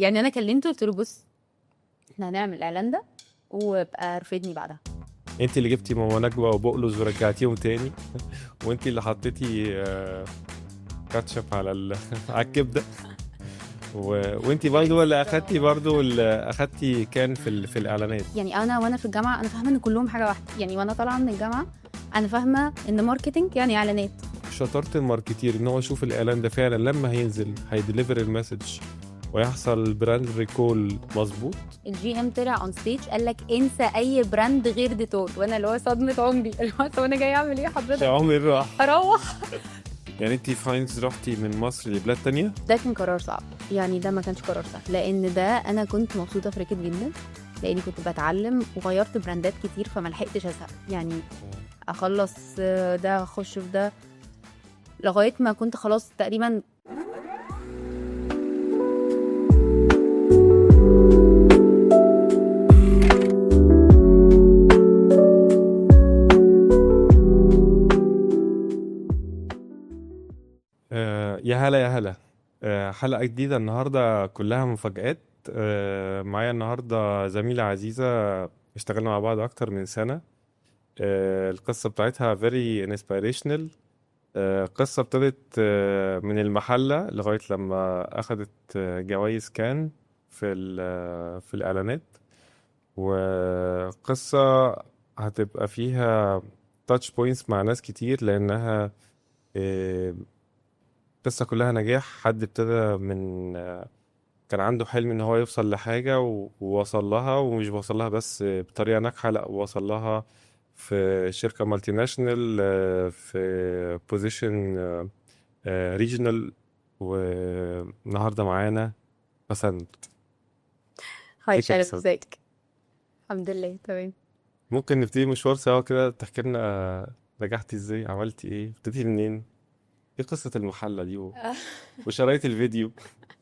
يعني انا كلمته قلت له بص احنا هنعمل الاعلان ده وابقى رفدني بعدها انت اللي جبتي ماما نجوى وبقلص ورجعتيهم تاني وانت اللي حطيتي آه، كاتشب على ال... على الكبده و... وانت برضه اللي اخدتي برضه اللي اخدتي كان في ال... في الاعلانات يعني انا وانا في الجامعه انا فاهمه ان كلهم حاجه واحده يعني وانا طالعه من الجامعه انا فاهمه ان ماركتنج يعني اعلانات شطاره الماركتير ان هو يشوف الاعلان ده فعلا لما هينزل هيديليفر المسج ويحصل براند ريكول مظبوط الجي ام طلع اون ستيج قال لك انسى اي براند غير ديتول وانا اللي هو صدمه عمري اللي هو طب انا جاي اعمل ايه حضرتك عمري راح اروح يعني انت فاينز رحتي من مصر لبلاد تانية ده كان قرار صعب يعني ده ما كانش قرار سهل لان ده انا كنت مبسوطه في ريكت جدا لاني كنت بتعلم وغيرت براندات كتير فما لحقتش ازهق يعني اخلص ده اخش في ده لغايه ما كنت خلاص تقريبا آه، يا هلا يا هلا آه، حلقة جديدة النهاردة كلها مفاجآت آه، معايا النهاردة زميلة عزيزة اشتغلنا مع بعض أكتر من سنة آه، القصة بتاعتها very inspirational آه، قصة ابتدت آه، من المحلة لغاية لما أخدت آه، جوائز كان في ال- في الإعلانات وقصة هتبقى فيها تاتش بوينتس مع ناس كتير لأنها آه، قصة كلها نجاح حد ابتدى من آه، كان عنده حلم ان هو يوصل لحاجة و- ووصل لها ومش وصل لها بس بطريقة ناجحة لا وصل لها في شركة مالتي ناشونال آه، في بوزيشن ريجنال والنهاردة معانا بسنت هاي ازيك يا شرف بسنت؟ ازيك الحمد لله تمام ممكن نبتدي مشوار سوا كده تحكي لنا آه، نجحتي ازاي عملتي ايه ابتديتي منين ايه قصة المحلة دي و- وشرايط الفيديو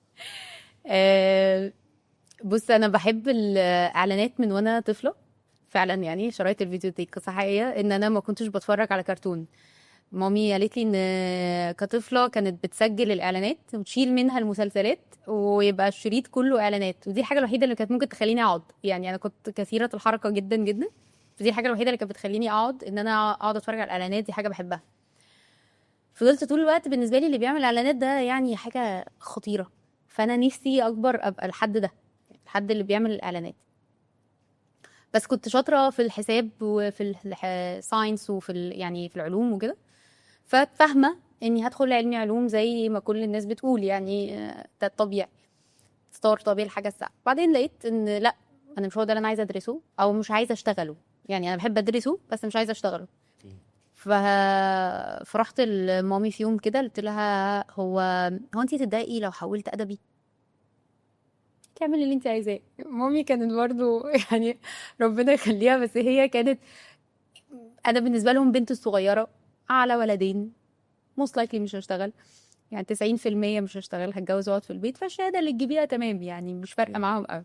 آه، بص انا بحب الاعلانات من وانا طفله فعلا يعني شرايط الفيديو دي قصه حقيقيه ان انا ما كنتش بتفرج على كرتون مامي قالت لي ان كطفله كانت بتسجل الاعلانات وتشيل منها المسلسلات ويبقى الشريط كله اعلانات ودي الحاجه الوحيده اللي كانت ممكن تخليني اقعد يعني انا كنت كثيره الحركه جدا جدا فدي الحاجه الوحيده اللي كانت بتخليني اقعد ان انا اقعد اتفرج على الاعلانات دي حاجه بحبها فضلت طول الوقت بالنسبه لي اللي بيعمل اعلانات ده يعني حاجه خطيره فانا نفسي اكبر ابقى الحد ده الحد اللي بيعمل الاعلانات بس كنت شاطره في الحساب وفي الساينس وفي ال- يعني في العلوم وكده ففاهمه اني هدخل علمي علوم زي ما كل الناس بتقول يعني آه، ده الطبيعي ستار طبيعي الحاجه الصعبه بعدين لقيت ان لا انا مش هو ده اللي انا عايزه ادرسه او مش عايزه اشتغله يعني انا بحب ادرسه بس مش عايزه اشتغله ف... فرحت لمامي في يوم كده قلت لها هو هو انت تتضايقي لو حولت ادبي تعمل اللي انت عايزاه مامي كانت برضو يعني ربنا يخليها بس هي كانت انا بالنسبه لهم بنت الصغيره على ولدين موست لايكلي مش هشتغل يعني 90% مش هشتغل هتجوز واقعد في البيت فالشهاده اللي تجيبيها تمام يعني مش فارقه معاهم قوي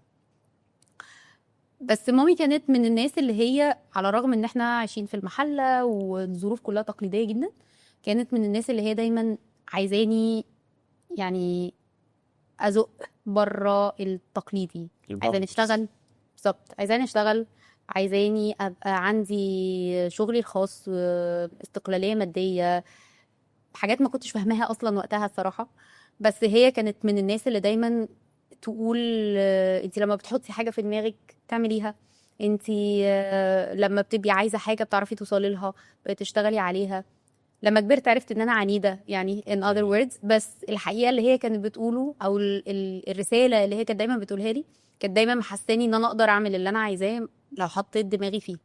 بس مامي كانت من الناس اللي هي على الرغم ان احنا عايشين في المحله والظروف كلها تقليديه جدا كانت من الناس اللي هي دايما عايزاني يعني ازق بره التقليدي عايزاني اشتغل بالظبط عايزاني اشتغل عايزاني ابقى عندي شغلي الخاص استقلاليه ماديه حاجات ما كنتش فاهماها اصلا وقتها الصراحه بس هي كانت من الناس اللي دايما تقول انت لما بتحطي حاجه في دماغك تعمليها انت لما بتبقي عايزه حاجه بتعرفي توصلي لها بتشتغلي عليها لما كبرت عرفت ان انا عنيده يعني in other words بس الحقيقه اللي هي كانت بتقوله او ال- ال- الرساله اللي هي كانت دايما بتقولها لي كانت دايما محساني ان انا اقدر اعمل اللي انا عايزاه لو حطيت دماغي فيه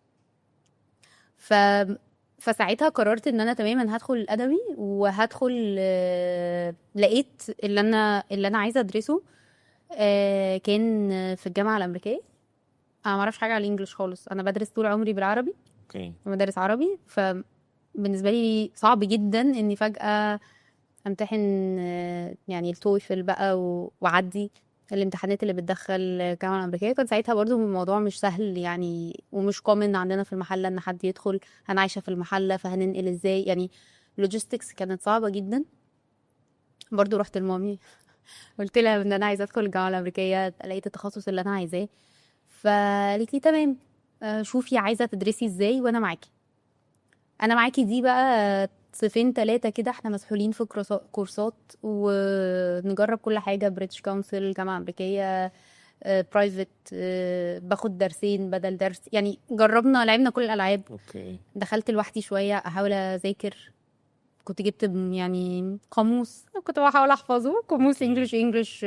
ف فساعتها قررت ان انا تماما هدخل الادبي وهدخل آه، لقيت اللي انا اللي انا عايزه ادرسه آه، كان في الجامعه الامريكيه انا ما اعرفش حاجه على الانجليش خالص انا بدرس طول عمري بالعربي اوكي مدارس عربي فبالنسبه لي صعب جدا اني فجاه امتحن آه، يعني التويفل بقى و- واعدي الامتحانات اللي بتدخل الجامعه الامريكيه كان ساعتها برضو الموضوع مش سهل يعني ومش كومن عندنا في المحله ان حد يدخل انا عايشه في المحله فهننقل ازاي يعني لوجيستكس كانت صعبه جدا برضو رحت لمامي قلت لها ان انا عايزه ادخل الجامعه الامريكيه لقيت التخصص اللي انا عايزاه فقالت لي تمام آه، شوفي عايزه تدرسي ازاي وانا معاكي انا معاكي دي بقى صيفين ثلاثه كده احنا مسحولين في كورسا- كورسات ونجرب كل حاجه بريتش كونسل جامعه امريكيه برايفت باخد درسين بدل درس يعني جربنا لعبنا كل الالعاب اوكي دخلت لوحدي شويه احاول اذاكر كنت جبت م- يعني قاموس كنت بحاول احفظه قاموس انجلش انجلش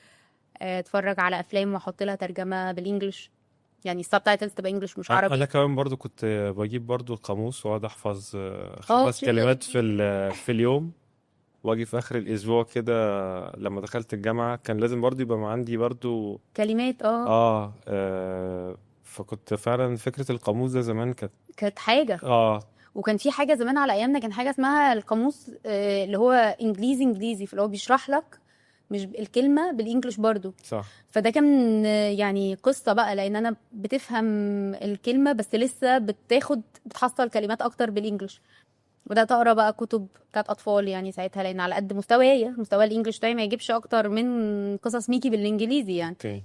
اتفرج على افلام واحط لها ترجمه بالانجلش يعني السبتايتلز تبقى انجلش مش عربي انا كمان برضو كنت بجيب برضو القاموس واقعد احفظ اه، خمس شيء كلمات في ال- في اليوم واجي في اخر الاسبوع كده لما دخلت الجامعه كان لازم برضو يبقى عندي برضو كلمات اه اه, آه فكنت فعلا فكره القاموس ده زمان كانت كانت حاجه اه وكان في حاجه زمان على ايامنا كان حاجه اسمها القاموس آه، اللي هو انجليزي انجليزي فاللي هو بيشرح لك مش الكلمه بالانجلش برضو صح فده كان آه، يعني قصه بقى لان انا بتفهم الكلمه بس لسه بتاخد بتحصل كلمات اكتر بالانجلش بدات اقرا بقى كتب بتاعت اطفال يعني ساعتها لان على قد مستوايا مستوى الانجليش بتاعي ما يجيبش اكتر من قصص ميكي بالانجليزي يعني اوكي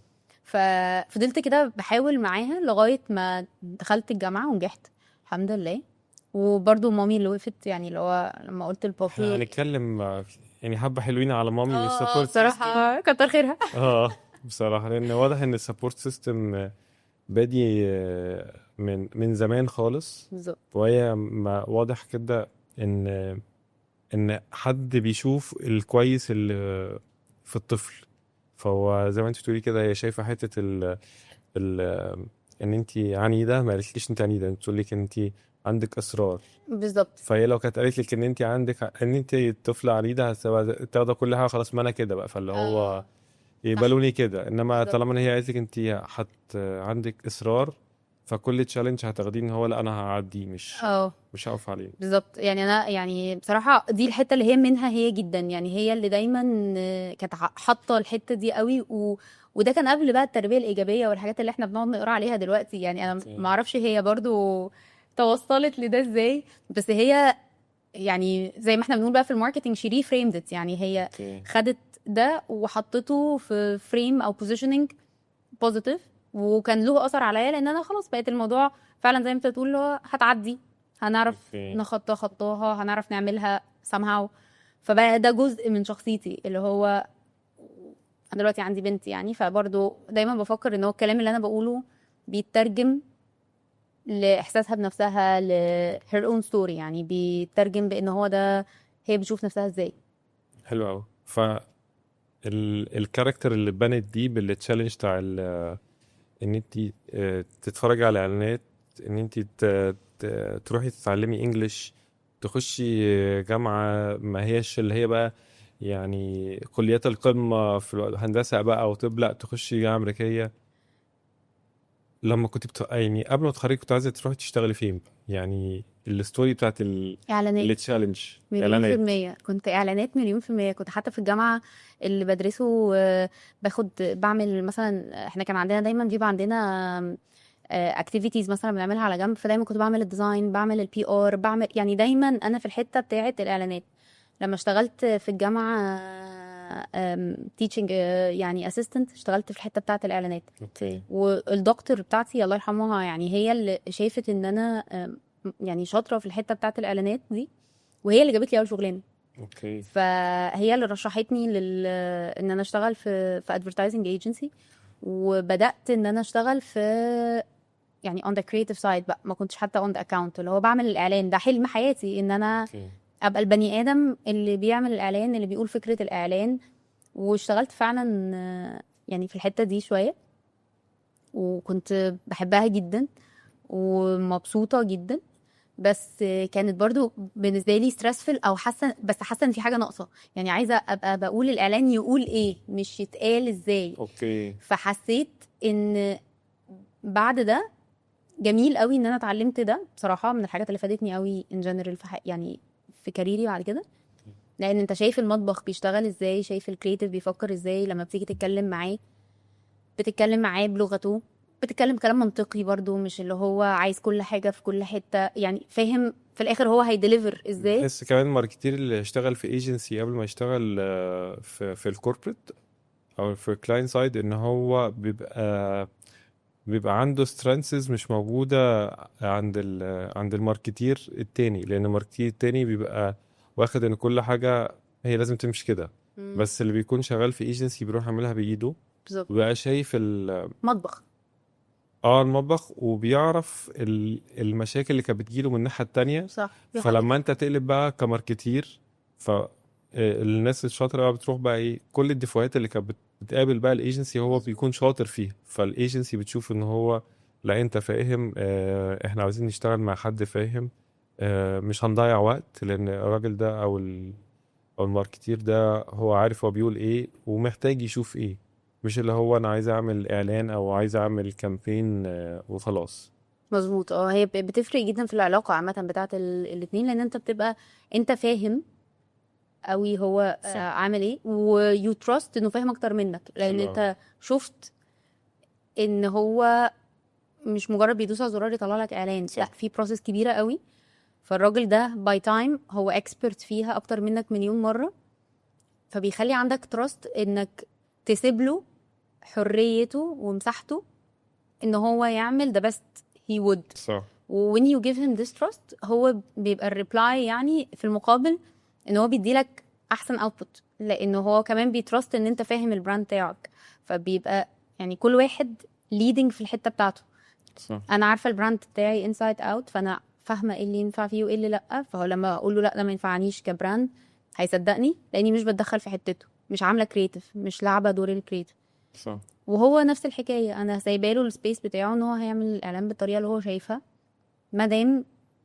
ففضلت كده بحاول معاها لغايه ما دخلت الجامعه ونجحت الحمد لله وبرضو مامي اللي وقفت يعني اللي هو لما قلت احنا لبابي هنتكلم آه، يعني حبه حلوين على مامي اه والسبورت بصراحه كتر خيرها اه بصراحة لأن واضح إن السبورت سيستم بادي آه، من من زمان خالص بالظبط وهي ما واضح كده إن إن حد بيشوف الكويس اللي في الطفل فهو زي ما انت بتقولي كده هي شايفة حتة ال ال إن انت عنيدة ما قالتليش انت عنيدة انت بتقول لك انت عندك إصرار بالظبط فهي لو كانت قالت لك ان انت عندك ان انت طفلة عنيدة هتبقى تاخده كل حاجة خلاص ما انا كده بقى فاللي هو اه يقبلوني كده انما بالظبط طالما ان هي قالت لك انت حت عندك اصرار فكل تشالنج هتاخديه ان هو لا انا هعديه مش اه مش هقف عليه بالظبط يعني انا يعني بصراحه دي الحته اللي هي منها هي جدا يعني هي اللي دايما آه، كانت ح- حاطه الحته دي قوي و... وده كان قبل بقى التربيه الايجابيه والحاجات اللي احنا بنقعد نقرا عليها دلوقتي يعني انا اوكي ما اعرفش هي برضو توصلت لده ازاي بس هي يعني زي ما احنا بنقول بقى في الماركتنج شي ريفريمد يعني هي اوكي خدت ده وحطته في فريم او بوزيشننج بوزيتيف وكان له اثر عليا لان انا خلاص بقيت الموضوع فعلا زي ما انت بتقول اللي هو هتعدي هنعرف اوكي نخطى خطاها هنعرف نعملها somehow فبقى ده جزء من شخصيتي اللي هو انا دلوقتي عندي بنت يعني فبرضه دايما بفكر ان هو الكلام اللي انا بقوله بيترجم لاحساسها بنفسها ل her own story يعني بيترجم بان هو ده هي بتشوف نفسها ازاي حلو قوي ف ال... الكاركتر اللي بنت دي بالتشالنج بتاع ال... ان انت آه، تتفرجي على اعلانات ان انت ت... ت... تروحي تتعلمي انجليش تخشي جامعة ما هيش اللي هي بقى يعني كليات القمة في الهندسة بقى او طب لا تخشي جامعة أمريكية لما كنت بت... يعني قبل ما تتخرجي كنت عايزة تروحي تشتغلي فين يعني الستوري بتاعت ال... اعلانات التشالنج مليون في اعلانات المية كنت اعلانات مليون في المية كنت حتى في الجامعة اللي بدرسه آه، باخد بعمل مثلا احنا كان عندنا دايما بيبقى عندنا اكتيفيتيز مثلا بنعملها على جنب فدايما كنت بعمل الديزاين بعمل البي ار بعمل يعني دايما انا في الحتة بتاعة الاعلانات لما اشتغلت في الجامعة تيتشنج يعني اسيستنت اشتغلت في الحتة بتاعة الاعلانات اوكي والدكتور بتاعتي الله يرحمها يعني هي اللي شافت ان انا آم، يعني شاطرة في الحتة بتاعة الاعلانات دي وهي اللي جابت لي اول شغلانه اوكي فهي اللي رشحتني لل ان انا اشتغل في في ادفرتايزنج ايجنسي وبدات ان انا اشتغل في يعني on the creative side بقى ما كنتش حتى on the account اللي هو بعمل الاعلان ده حلم حياتي ان انا اوكي ابقى البني ادم اللي بيعمل الاعلان اللي بيقول فكره الاعلان واشتغلت فعلا آه، يعني في الحته دي شويه وكنت بحبها جدا ومبسوطه جدا بس كانت برضو بالنسبه لي ستريسفل او حاسه بس حاسه ان في حاجه ناقصه يعني عايزه ابقى بقول الاعلان يقول ايه مش يتقال ازاي اوكي فحسيت ان بعد ده جميل قوي ان انا اتعلمت ده بصراحه من الحاجات اللي فادتني قوي ان جنرال في ح- يعني في كاريري بعد كده لان انت شايف المطبخ بيشتغل ازاي شايف الكرييتيف بيفكر ازاي لما بتيجي تتكلم معاه بتتكلم معاه بلغته بتتكلم كلام منطقي برضو مش اللي هو عايز كل حاجه في كل حته يعني فاهم في الاخر هو هيديليفر ازاي بحس كمان الماركتير اللي اشتغل في ايجنسي قبل ما يشتغل آه، في في الكوربريت او في الكلاينت سايد ان هو بيبقى بيبقى عنده سترينثز مش موجودة عند ال عند الماركتير التاني لان الماركتير التاني بيبقى واخد ان كل حاجة هي لازم تمشي كده مم. بس اللي بيكون شغال في ايجنسي بيروح يعملها بايده بالظبط وبقى شايف ال مطبخ اه المطبخ وبيعرف ال- المشاكل اللي كانت بتجيله من الناحية التانية صح دي فلما انت تقلب بقى كماركتير ف آه، الناس الشاطره بقى بتروح بقى ايه كل الديفوهات اللي كانت بت- بتقابل بقى الايجنسي هو بيكون شاطر فيها فالايجنسي بتشوف ان هو لا انت فاهم آه، احنا عاوزين نشتغل مع حد فاهم آه، مش هنضيع وقت لان الراجل ده او ال او الماركتير ده هو عارف هو بيقول ايه ومحتاج يشوف ايه مش اللي هو انا عايز اعمل اعلان او عايز اعمل كامبين آه، وخلاص مظبوط اه هي ب- بتفرق جدا في العلاقه عامه بتاعت ال- الاتنين لان انت بتبقى انت فاهم قوي هو صح. آه، عامل ايه ويو تراست انه فاهم اكتر منك لان حلو انت شفت ان هو مش مجرد بيدوس على زرار يطلع لك اعلان لا في بروسيس كبيره قوي فالراجل ده باي تايم هو اكسبرت فيها اكتر منك مليون مره فبيخلي عندك تراست انك تسيب له حريته ومساحته ان هو يعمل the best he would صح و when you give him this trust هو بيبقى الريبلاي يعني في المقابل ان هو بيديلك احسن اوتبوت لانه هو كمان بيترست ان انت فاهم البراند بتاعك فبيبقى يعني كل واحد leading في الحته بتاعته صح انا عارفه البراند بتاعي انسايد اوت فانا فاهمه ايه اللي ينفع فيه وايه اللي لا فهو لما اقول له لا ده ما ينفعنيش كبراند هيصدقني لاني مش بتدخل في حتته مش عامله كريتيف مش لعبه دور الكريتيف صح وهو نفس الحكايه انا سايبه له السبيس بتاعه ان هو هيعمل الاعلان بالطريقه اللي هو شايفها ما دام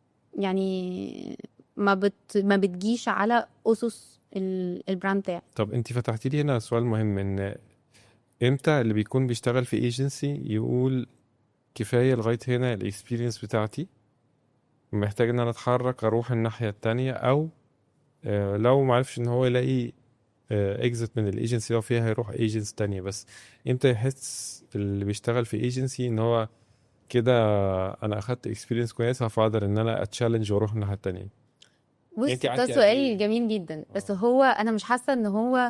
يعني ما بت ما بتجيش على اسس ال- البراند بتاعي طب انت فتحتي لي هنا سؤال مهم ان امتى اللي بيكون بيشتغل في ايجنسي يقول كفاية لغاية هنا الاكسبيرينس بتاعتي محتاج ان انا اتحرك اروح الناحية التانية او آه، لو معرفش ان هو يلاقي اكزit من الايجنسي لو فيها هيروح ايجنسي تانية بس امتى يحس اللي بيشتغل في ايجنسي ان هو كده انا اخدت اكسبيرينس كويسة فاقدر ان انا اتشالنج واروح الناحية التانية بص انتي ده قعدتي قد سؤال ايه؟ جميل جدا بس اه. هو انا مش حاسه ان هو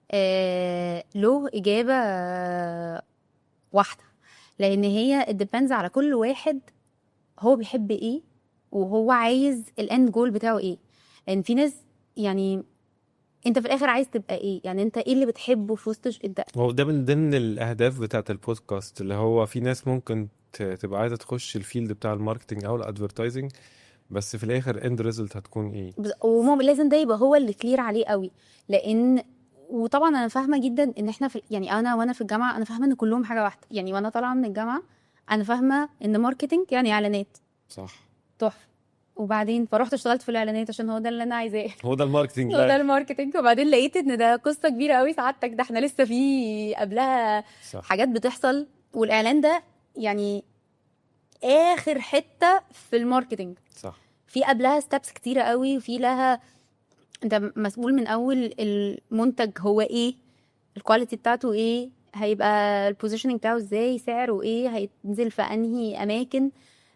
آه له اجابه آه واحده لان هي it depends على كل واحد هو بيحب ايه وهو عايز الاند جول بتاعه ايه لان في ناس يعني انت في الاخر عايز تبقى ايه يعني انت ايه اللي بتحبه في وسط ش- انت هو ده من ضمن الأهداف بتاعة البودكاست اللي هو في ناس ممكن ت- تبقى عايزة تخش الفيلد بتاع الماركتينج أو الأدفرتايزنج بس في الآخر اند ريزلت هتكون إيه؟ بز- ومو لازم ده يبقى هو اللي كلير عليه قوي لان وطبعا انا فاهمه جدا ان احنا في يعني انا وانا في الجامعه انا فاهمه ان كلهم حاجه واحده يعني وانا طالعه من الجامعه انا فاهمه ان ماركتنج يعني اعلانات صح تحفه وبعدين فرحت اشتغلت في الاعلانات عشان هو ده اللي انا عايزاه هو ده الماركتينج هو ده لا الماركتنج وبعدين لقيت ان ده قصه كبيره قوي سعادتك ده احنا لسه في قبلها صح حاجات بتحصل والاعلان ده يعني اخر حته في الماركتنج صح في قبلها ستابس كتيرة قوي وفي لها انت مسؤول من اول المنتج هو ايه الكواليتي بتاعته ايه هيبقى البوزيشننج بتاعه ازاي سعره ايه هينزل في انهي اماكن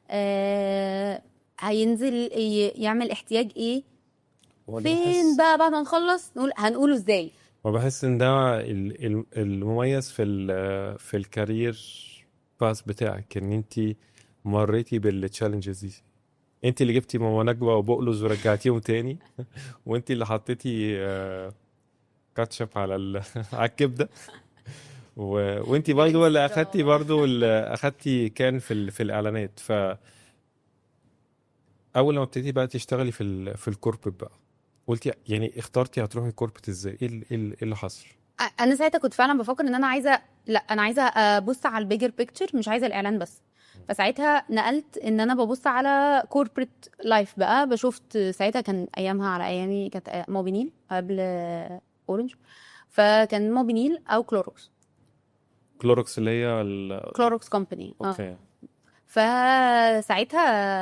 آه هينزل ي- يعمل احتياج ايه هو ده فين بحس بقى بعد ما نخلص نقول هنقوله ازاي وبحس إن ده ال- ال- المميز في ال في الكارير باس بتاعك إن أنت مريتي بالتشالنجز دي أنت اللي جبتي ماما نجوى وبقلز ورجعتيهم تاني وأنت اللي حطيتي آه، كاتشب على ال... على الكبده و... وانت برضو اللي اخدتي برضو اللي اخدتي كان في ال... في الاعلانات ف اول ما ابتديتي بقى تشتغلي في ال... في الكوربريت بقى قلتي يعني اخترتي هتروحي الكوربريت ازاي ايه ال- ايه ال- إيه اللي حصل انا ساعتها كنت فعلا بفكر ان انا عايزه لا انا عايزه ابص على البيجر بيكتشر مش عايزه الاعلان بس فساعتها نقلت ان انا ببص على كوربريت لايف بقى بشوفت ساعتها كان ايامها على ايامي كانت موبينيل قبل اورنج فكان موبينيل او كلوروكس كلوروكس اللي هي ال... كلوروكس كومباني اه اوكي فساعتها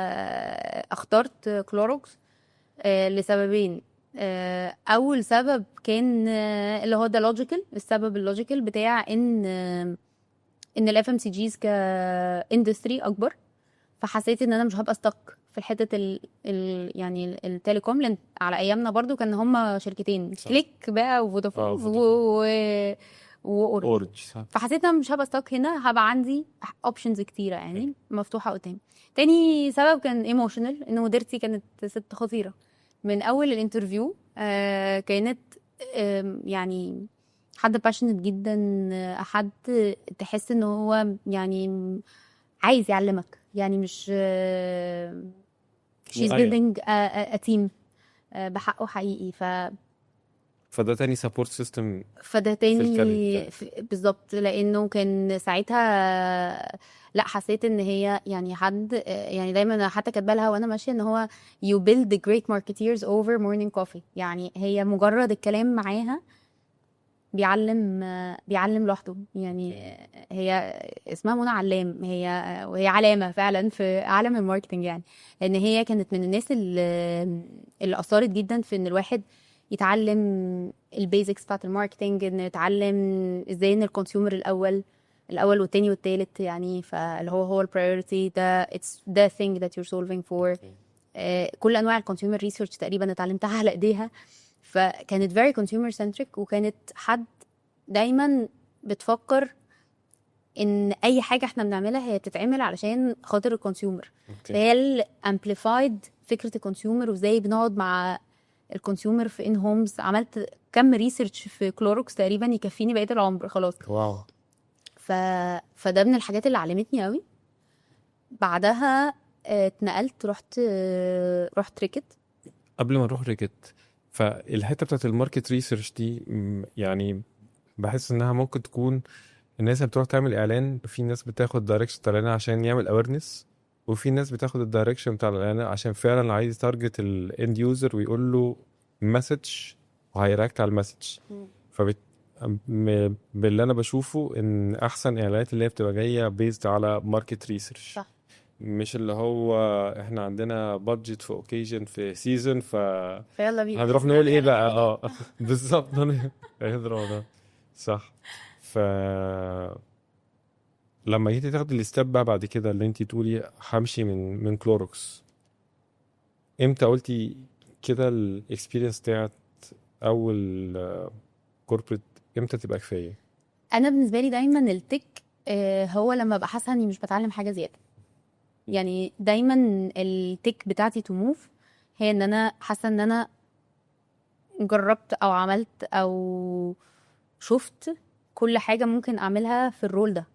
اخترت كلوروكس آه، لسببين آه، اول سبب كان آه، اللي هو ده لوجيكال السبب اللوجيكال بتاع ان آه، ان الاف ام سي جيز كاندستري اكبر فحسيت ان انا مش هبقى ستك في الحته ال... ال... يعني ال- التليكوم لان على ايامنا برضو كان هما شركتين صح. كليك بقى آه، وفودافون و... فودافون. و... واورنج اورنج صح فحسيت ان انا مش هبقى ستك هنا هبقى عندي اوبشنز كتيره يعني مفتوحه قدامي تاني سبب كان ايموشنال ان مديرتي كانت ست خطيره من اول الانترفيو آه كانت آم، يعني حد باشنت جدا آه، حد تحس ان هو يعني عايز يعلمك يعني مش آه، she's أيوة. building a, a, a team آه، بحقه حقيقي ف فده تاني سبورت سيستم فده الكارير تاني بتاعك. في- بالظبط لانه كان ساعتها لا حسيت ان هي يعني حد يعني دايما أنا حتى كاتبه لها وانا ماشيه ان هو you build the great marketeers over morning coffee يعني هي مجرد الكلام معاها بيعلم بيعلم لوحده يعني هي اسمها منى علام هي وهي علامه فعلا في عالم الماركتنج يعني لان هي كانت من الناس اللي اللي اثرت جدا في ان الواحد يتعلم البيزكس بتاعت الماركتنج ان يتعلم ازاي ان الكونسيومر الاول الاول والتاني والتالت يعني فاللي هو هو البرايورتي ده it's the thing that you're solving for آه، كل انواع الكونسيومر ريسيرش تقريبا اتعلمتها على ايديها فكانت very consumer centric وكانت حد دايما بتفكر ان اي حاجه احنا بنعملها هي بتتعمل علشان خاطر الكونسيومر فهي اللي امبليفايد فكره الكونسيومر وازاي بنقعد مع الكونسيومر في ان هومز عملت كم ريسيرش في كلوروكس تقريبا يكفيني بقيه العمر خلاص واو ف... فده من الحاجات اللي علمتني قوي بعدها آه، اتنقلت رحت آه، رحت ريكت قبل ما نروح ريكت فالحته بتاعت الماركت ريسيرش دي م، يعني بحس انها ممكن تكون الناس اللي بتروح تعمل اعلان في ناس بتاخد دايركشن بتاع الاعلان عشان يعمل اويرنس وفي ناس بتاخد الدايركشن بتاع الاعلان عشان فعلا عايز يتارجت الاند يوزر ويقول له مسج وهيراكت على المسج مم. فبت م- باللي انا بشوفه ان احسن اعلانات اللي هي بتبقى جايه بيزد على ماركت ريسيرش صح. مش اللي هو احنا عندنا بادجت في اوكيجن في سيزون ف فيلا بينا هنروح نقول ايه بقى اه بالظبط هيضرب ده صح ف لما جيتي تاخدي الستيب بقى بعد كده اللي انت تقولي همشي من من كلوروكس امتى قلتي كده الاكسبيرينس بتاعت اول كوربريت امتى تبقى كفايه انا بالنسبه لي دايما التك آه، هو لما ابقى حاسه اني مش بتعلم حاجه زياده يعني دايما التك بتاعتي تو موف هي ان انا حاسه ان انا جربت او عملت او شفت كل حاجه ممكن اعملها في الرول ده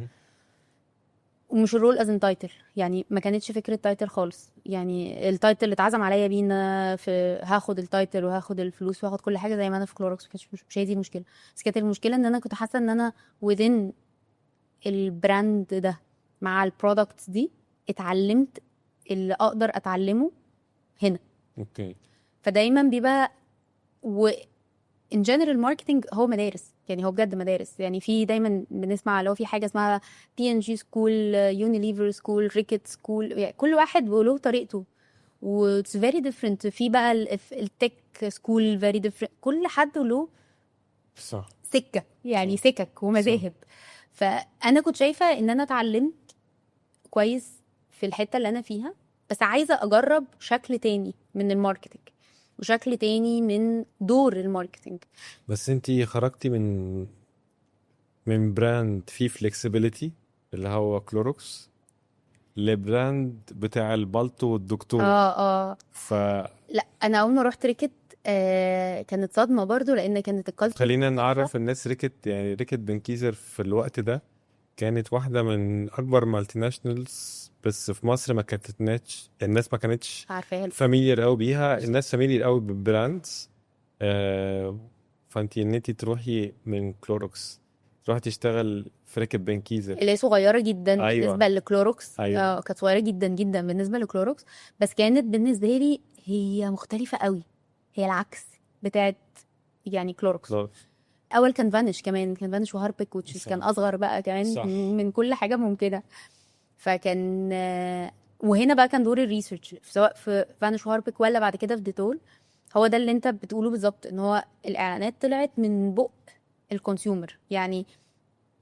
ومش الرول از تايتل يعني ما كانتش فكره تايتل خالص يعني التايتل اللي اتعزم عليا بينا في هاخد التايتل وهاخد الفلوس وهاخد كل حاجه زي ما انا في كلوروكس ما كانتش- مش مش هي دي المشكله بس كانت المشكله ان انا كنت حاسه ان انا within البراند ده مع البرودكتس دي اتعلمت اللي اقدر اتعلمه هنا اوكي فدايما بيبقى و ان جنرال ماركتنج هو مدارس يعني هو بجد مدارس يعني في دايما بنسمع لو في حاجه اسمها بي ان جي سكول يونيليفر سكول ريكت سكول يعني كل واحد له طريقته و it's very different في بقى التك سكول very different كل حد له صح سكه يعني سكك ومذاهب فانا كنت شايفه ان انا اتعلمت كويس في الحته اللي انا فيها بس عايزه اجرب شكل تاني من الماركتنج وشكل تاني من دور الماركتنج بس انت خرجتي من من براند فيه فليكسيبيليتي اللي هو كلوروكس لبراند بتاع البالتو والدكتور اه اه ف لا انا اول ما رحت ريكت آه كانت صدمه برضو لان كانت الكالتشر خلينا نعرف الناس ريكت يعني ريكت بنكيزر في الوقت ده كانت واحدة من أكبر مالتي ناشونالز بس في مصر ما كانتش الناس ما كانتش عارفاها فاميليار قوي بيها الناس فاميليار قوي بالبراندز آه فانت ان انت تروحي من كلوروكس تروحي تشتغل في ريكت بنكيزر اللي هي صغيره جدا أيوة. بالنسبه لكلوروكس أيوة. آه كانت صغيره جدا جدا بالنسبه لكلوروكس بس كانت بالنسبه لي هي مختلفه قوي هي العكس بتاعت يعني كلوروكس كلوروكس اول كان فانش كمان كان فانش وهاربك وتشيز صح. كان اصغر بقى كمان صح. من كل حاجه ممكنه فكان آه، وهنا بقى كان دور الريسيرش سواء في فانش وهاربك ولا بعد كده في ديتول هو ده اللي انت بتقوله بالظبط ان هو الاعلانات طلعت من بق الكونسيومر يعني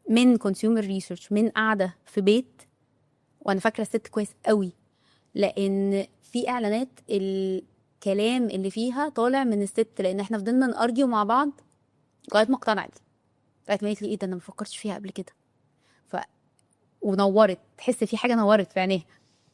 من كونسيومر ريسيرش من قاعده في بيت وانا فاكره الست كويس قوي لان في اعلانات الكلام اللي فيها طالع من الست لان احنا فضلنا نارجيو مع بعض لغايه ما اقتنعت لغايه ما قالت لي ايه ده انا ما فكرتش فيها قبل كده ف ونورت تحس في حاجه نورت في عينيها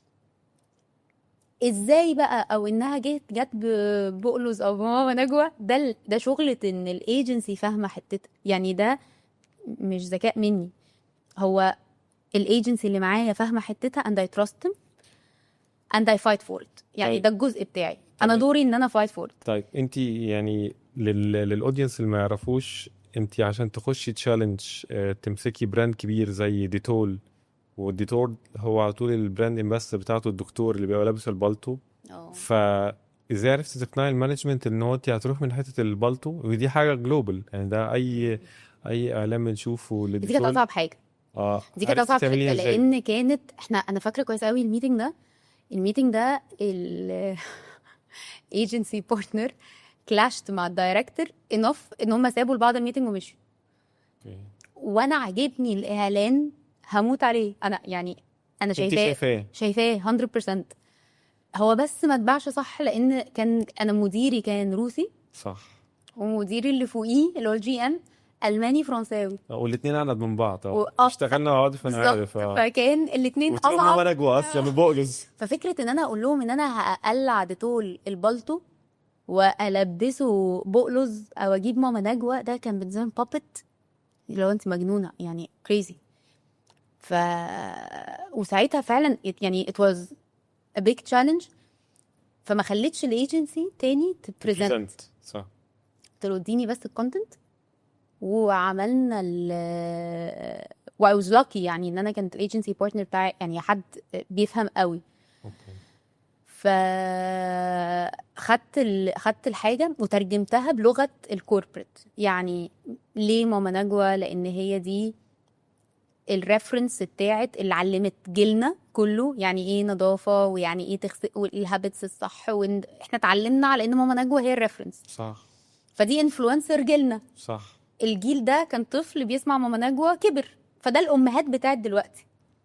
ازاي بقى او انها جت جت ببقلز او بماما نجوى ده ال- ده شغله ان الايجنسي فاهمه حتتها يعني ده مش ذكاء مني هو الايجنسي اللي معايا فاهمه حتتها and I trust them and I fight for it يعني طيب. ده الجزء بتاعي انا طيب. دوري ان انا fight for it طيب انت يعني لل... للاودينس اللي ما يعرفوش انت عشان تخشي تشالنج اه، تمسكي براند كبير زي ديتول والديتول هو على طول البراند امباستر بتاعته الدكتور اللي بيبقى لابس البالتو اه فازاي عرفتي تقنعي المانجمنت ان هو انت هتروح من حته البالتو ودي حاجه جلوبال يعني ده اي اي اعلان بنشوفه دي كانت لديتول اصعب حاجه اه دي كانت عرفتي اصعب حاجه تعمليها ازاي؟ لان كانت احنا انا فاكره كويس قوي الميتنج ده الميتنج ده ال ايجنسي بارتنر كلاشت مع الدايركتور انف ان هم سابوا لبعض الميتنج ومشوا اوكي. وانا عاجبني الاعلان هموت عليه انا يعني انا انت شايفاه شايفاه شايفاه 100% هو بس ما اتباعش صح لان كان انا مديري كان روسي صح ومديري اللي فوقيه اللي هو الجي ام الماني فرنساوي والاثنين اعند من بعض اه وأص- اشتغلنا مع بعض فانا بالظبط عارف اه فكان الاثنين وتقول اصعب ماما نجوى اصلا من بقلز ففكره ان انا اقول لهم ان انا هقلع ديتول البلطو والبسه بقلز او اجيب ماما نجوى ده كان بالنسبه لي بابت لو انت مجنونه يعني كريزي ف وساعتها فعلا it- يعني it was a big challenge فما خليتش الايجنسي تاني تبريزنت present. صح قلت له اديني بس الكونتنت وعملنا ال و I was lucky يعني ان انا كانت الايجنسي بارتنر بتاعي يعني حد بيفهم قوي اوكي ف خدت ال... خدت الحاجه وترجمتها بلغه الكوربريت يعني ليه ماما نجوى لان هي دي الريفرنس بتاعت اللي علمت جيلنا كله يعني ايه نظافه ويعني ايه تغسل والهابتس الصح وإن احنا اتعلمنا على ان ماما نجوى هي الريفرنس صح فدي انفلونسر جيلنا صح الجيل ده كان طفل بيسمع ماما نجوى كبر فده الامهات بتاعت دلوقتي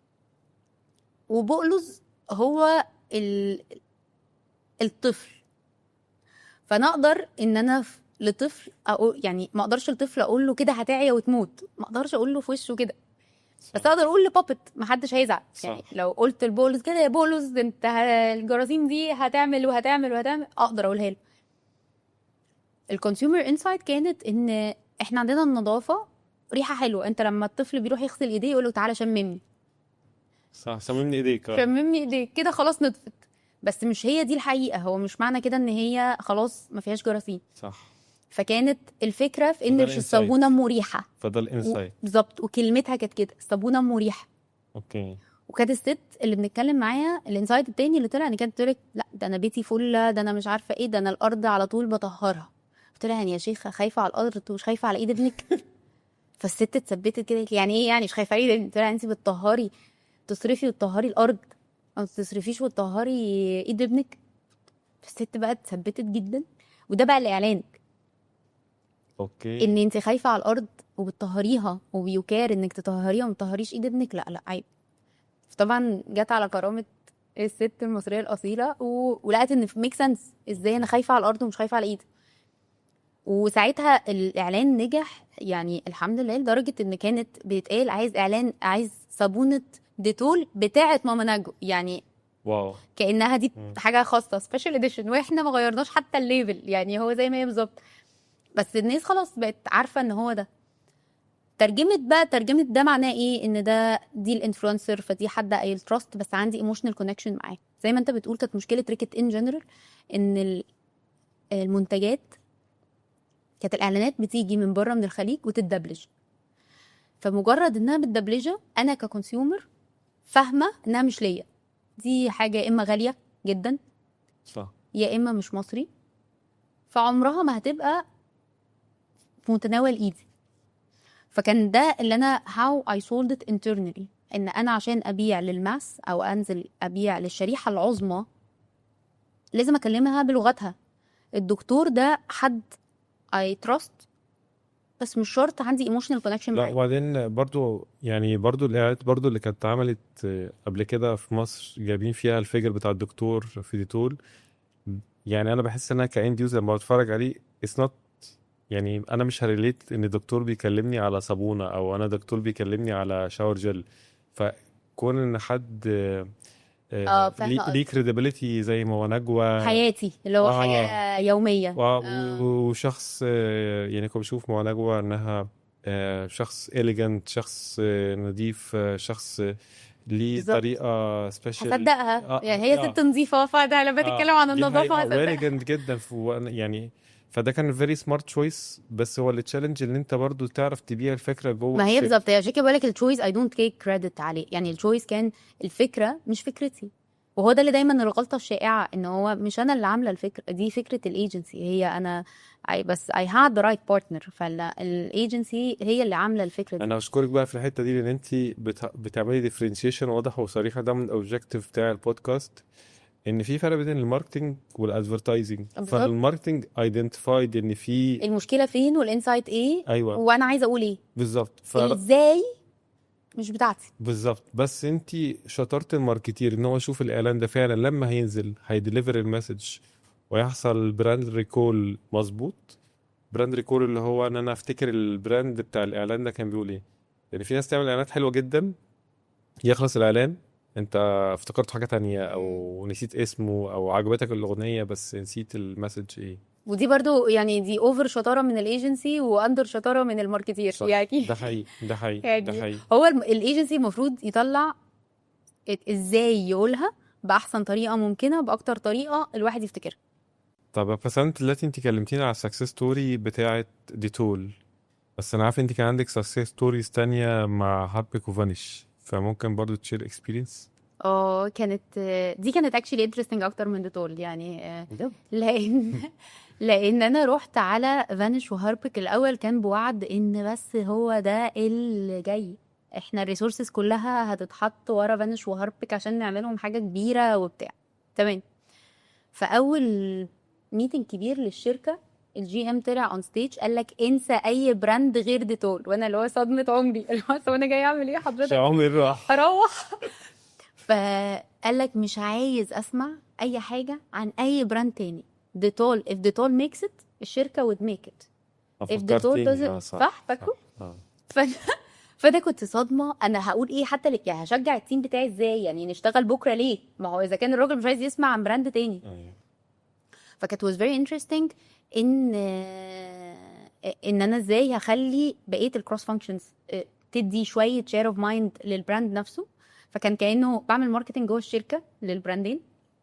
وبقلز هو ال... الطفل فانا اقدر ان انا ف- لطفل اقول يعني ما اقدرش لطفل اقول له كده هتعيا وتموت ما اقدرش اقول له في وشه كده بس اقدر اقول لبابت ما حدش هيزعل صح. يعني لو قلت لبولز كده يا بولز انت ه- الجراثيم دي هتعمل وهتعمل وهتعمل اقدر اقولها له الكونسيومر انسايت كانت ان احنا عندنا النظافه ريحه حلوه انت لما الطفل بيروح يغسل ايديه يقول له تعالى شممني صح سممني ايديك اه شممني ايديك كده خلاص نطفت بس مش هي دي الحقيقه هو مش معنى كده ان هي خلاص ما فيهاش جراثيم صح فكانت الفكره في ان فده مش الinsight. الصابونه مريحه فده و- الانسايت بالظبط وكلمتها كانت كده الصابونه مريحه اوكي وكانت الست اللي بنتكلم معاها الانسايت التاني اللي طلع ان كانت تقول لك لا ده انا بيتي فله ده انا مش عارفه ايه ده انا الارض على طول بطهرها قلت لها يعني يا شيخه خايفه على الارض ومش خايفه على ايد ابنك فالست اتثبتت كده قالت لي يعني ايه يعني مش خايفه على ايد ابنك قلت لها انت بتطهري تصرفي وتطهري الارض ما تصرفيش وتطهري ايد ابنك فالست بقى اتثبتت جدا وده بقى الاعلان اوكي ان انت خايفه على الارض وبتطهريها وبيكار انك تطهريها وما تطهريش ايد ابنك لا لا عيب طبعا جت على كرامه الست المصريه الاصيله و... ولقت ان ميك سنس ازاي انا خايفه على الارض ومش خايفه على ايدي وساعتها الاعلان نجح يعني الحمد لله لدرجه ان كانت بيتقال عايز اعلان عايز صابونه ديتول بتاعه ماما نجو يعني واو كانها دي مم. حاجه خاصه سبيشال اديشن واحنا ما غيرناش حتى الليبل يعني هو زي ما هي بالظبط بس الناس خلاص بقت عارفه ان هو ده ترجمه بقى ترجمه ده معناه ايه ان ده دي الانفلونسر فدي حد قايل تراست بس عندي ايموشنال كونكشن معاه زي ما انت بتقول كانت مشكله ريكت ان جنرال ان ال- المنتجات كانت الاعلانات بتيجي من بره من الخليج وتتدبلج فمجرد انها متدبلجه انا ككونسيومر فاهمه انها مش ليا دي حاجه يا اما غاليه جدا صح يا اما مش مصري فعمرها ما هتبقى في متناول ايدي فكان ده اللي انا how I sold it internally ان انا عشان ابيع للماس او انزل ابيع للشريحه العظمى لازم اكلمها بلغتها الدكتور ده حد I trust بس مش شرط عندي ايموشنال كونكشن لا معاه وبعدين برضو يعني برضو الاعلانات برضو اللي كانت اتعملت آه، قبل كده في مصر جايبين فيها الفيجر بتاع الدكتور في ديتول يعني انا بحس ان انا كاند يوزر لما بتفرج عليه اتس نوت يعني انا مش هريليت ان الدكتور بيكلمني على صابونه او انا دكتور بيكلمني على شاور جل فكون ان حد آه، اه آه، فاهمه ليه ليه قصدك كريديبيليتي زي ما هو نجوى حياتي اللي هو اه حياه يوميه و- اه وشخص آه، يعني كنت بشوف مع نجوى انها آه، شخص إليجنت شخص آه، نظيف آه، شخص آه، ليه بالظبط طريقة سبيشال هصدقها اه يعني هي ست اه نظيفه فده لما تتكلم اه عن دي النظافه حقيقة هصدقها وإليجنت جدا في وأنا- يعني فده كان فيري سمارت تشويس بس هو التشالنج ان انت برضو تعرف تبيع الفكرة جوه ما هي الشركة بالظبط هي عشان كده بقول لك التشويس اي دونت تيك كريدت عليه يعني التشويس كان الفكره مش فكرتي وهو ده اللي دايما الغلطه الشائعه ان هو مش انا اللي عامله الفكره دي فكره الايجنسي هي انا I بس I had the right partner فالايجنسي هي اللي عامله الفكره دي انا اشكرك بقى في الحتة دي لان انت بت... بتعملي ديفرنشيشن واضح وصريحة ده من الاوبجيكتيف بتاع البودكاست ان في فرق بين الماركتنج والادفرتايزنج بالظبط فالماركتنج ايدنتيفايد ان في المشكله فين والانسايت ايه ايوه وانا عايزه اقول ايه بالظبط ف ازاي مش بتاعتي بالظبط بس انت شطاره الماركتير ان هو يشوف الاعلان ده فعلا لما هينزل هيديليفر المسج ويحصل براند ريكول مظبوط براند ريكول اللي هو ان انا افتكر البراند بتاع الاعلان ده كان بيقول ايه يعني في ناس تعمل اعلانات حلوه جدا يخلص الاعلان انت افتكرت حاجه تانية او نسيت اسمه او عجبتك الاغنيه بس نسيت المسج ايه ودي برضو يعني دي اوفر شطاره من الايجنسي واندر شطاره من الماركتير صح يعني ده حقيقي ده حقيقي ده يعني حقيقي هو الايجنسي المفروض يطلع ازاي يقولها باحسن طريقه ممكنه باكتر طريقه الواحد يفتكرها طب بس انت دلوقتي انت كلمتيني على السكسس ستوري بتاعت ديتول بس انا عارف انت كان عندك سكسس ستوريز تانية مع هاربك وفانيش فممكن برضو تشير اكسبيرينس اه كانت دي كانت اكشلي انترستنج اكتر من ديتول يعني آه، لان لان انا رحت على فانيش وهاربك الاول كان بوعد ان بس هو ده اللي جاي احنا الريسورسز كلها هتتحط ورا فانيش وهاربك عشان نعملهم حاجه كبيره وبتاع تمام فاول ميتنج كبير للشركه الجي ام طلع اون ستيج قال لك انسى اي براند غير ديتول وانا اللي هو صدمه عمري اللي هو طب انا جاي اعمل ايه حضرتك عمري راح اروح فقال لك مش عايز اسمع اي حاجه عن اي براند تاني ديتول if ديتول ميكس ات الشركه would make it if ديتول فكرتيني doesn't اه صح صح صح فاكره اه فانا فانا كنت صدمه انا هقول ايه حتى لك يعني هشجع التيم بتاعي ازاي يعني نشتغل بكره ليه ما هو اذا كان الراجل مش عايز يسمع عن براند تاني ايوه فكانت was very interesting ان ان انا ازاي هخلي بقيه الكروس فانكشنز تدي شويه شير اوف مايند للبراند نفسه فكان كانه بعمل ماركتنج جوه الشركه للبراندين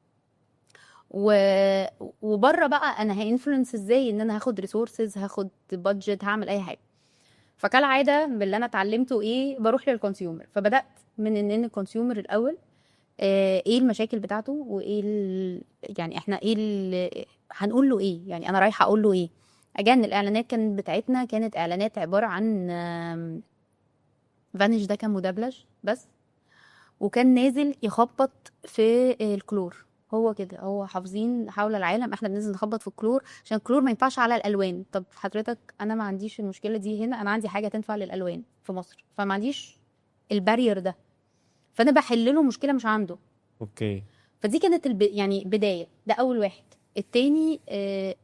و... وبره بقى انا هانفلونس ازاي ان انا هاخد ريسورسز هاخد بادجت هعمل اي حاجه فكالعاده باللي انا اتعلمته ايه بروح للكونسيومر فبدات من ان ان الكونسيومر الاول آه، ايه المشاكل بتاعته وايه ال... يعني احنا ايه ال... هنقول له ايه يعني انا رايحه اقول له ايه اجان الاعلانات كانت بتاعتنا كانت اعلانات عباره عن آم، فانيش ده كان مدبلج بس وكان نازل يخبط في الكلور هو كده هو حافظين حول العالم احنا بننزل نخبط في الكلور عشان الكلور ما ينفعش على الالوان طب حضرتك انا ما عنديش المشكله دي هنا انا عندي حاجه تنفع للالوان في مصر فما عنديش البارير ده فانا بحل له مشكله مش عنده اوكي فدي كانت الب... يعني بدايه ده اول واحد التاني آه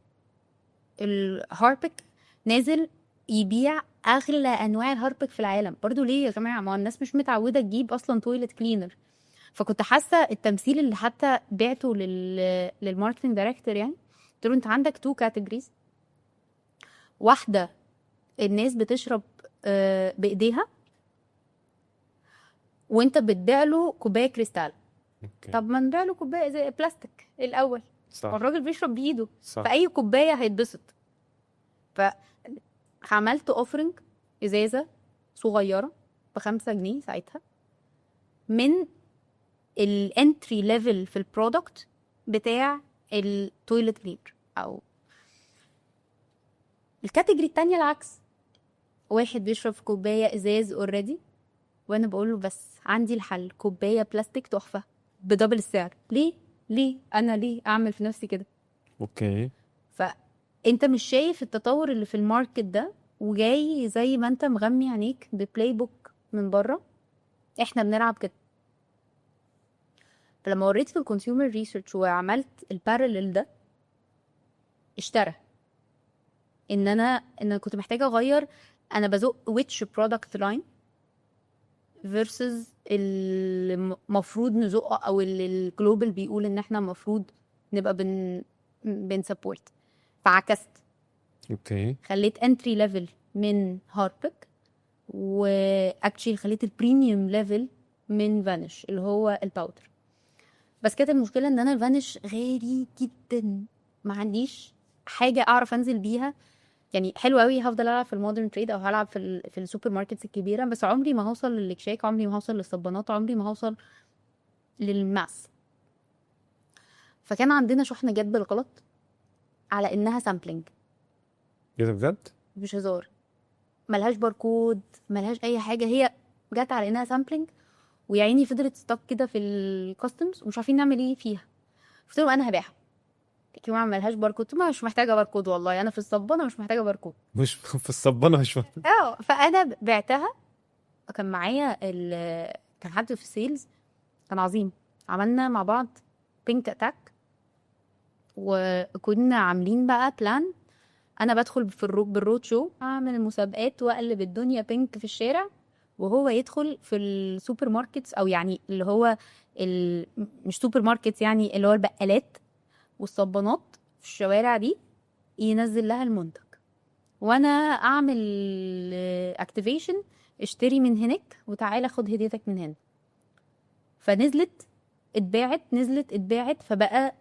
الهاربك نازل يبيع اغلى انواع الهاربك في العالم برضو ليه يا جماعه ما هو الناس مش متعوده تجيب اصلا تويلت كلينر فكنت حاسه التمثيل اللي حتى بعته لل للماركتنج دايركتور يعني قلت له انت عندك تو كاتيجوريز واحده الناس بتشرب آه، بايديها وانت بتبيع له كوبايه كريستال اوكي طب ما نبيع له كوبايه زي بلاستيك الاول صح والراجل بيشرب بايده صح فاي كوبايه هيتبسط فعملت اوفرنج ازازه صغيره بخمسة جنيه ساعتها من الانتري ليفل في البرودكت بتاع التويلت كلينر او الكاتيجوري التانية العكس واحد بيشرب في كوباية ازاز اوريدي وانا بقول له بس عندي الحل كوباية بلاستيك تحفة بدبل السعر ليه ليه انا ليه اعمل في نفسي كده اوكي فانت مش شايف التطور اللي في الماركت ده وجاي زي ما انت مغمي عينيك ببلاي بوك من بره احنا بنلعب كده فلما وريت في الكونسيومر ريسيرش وعملت البارلل ده اشترى ان انا ان انا كنت محتاجه اغير انا بزق which product line versus المفروض نزقه او اللي الجلوبال بيقول ان احنا المفروض نبقى بن بنسبورت فعكست اوكي خليت انتري ليفل من هاربك واكشلي خليت البريميوم ليفل من فانش اللي هو الباودر بس كانت المشكله ان انا الفانش غالي جدا ما عنديش حاجه اعرف انزل بيها يعني حلو قوي هفضل العب في المودرن تريد او هلعب في ال في السوبر ماركتس الكبيره بس عمري ما هوصل للكشاك عمري ما هوصل للصبانات عمري ما هوصل للماس فكان عندنا شحنه جت بالغلط على انها سامبلينج ايه ده بجد؟ مش هزار ملهاش باركود ملهاش اي حاجه هي جت على انها سامبلينج ويا عيني فضلت ستوك كده في الكاستمز ومش عارفين نعمل ايه فيها قلت لهم انا هبيعها يا جماعه ملهاش باركود قلت لهم مش محتاجه باركود والله انا في الصبانه مش محتاجه باركود مش في الصبانه مش فاهم. اه فانا بعتها كان معايا ال... كان حد في السيلز كان عظيم عملنا مع بعض بينك اتاك وكنا عاملين بقى بلان انا بدخل في الرو بالرود شو اعمل المسابقات واقلب الدنيا بينك في الشارع وهو يدخل في السوبر ماركتس او يعني اللي هو ال... مش سوبر ماركتس يعني اللي هو البقالات والصبانات في الشوارع دي ينزل لها المنتج وانا اعمل اكتيفيشن اشتري من هناك وتعالى خد هديتك من هنا فنزلت اتباعت نزلت اتباعت فبقى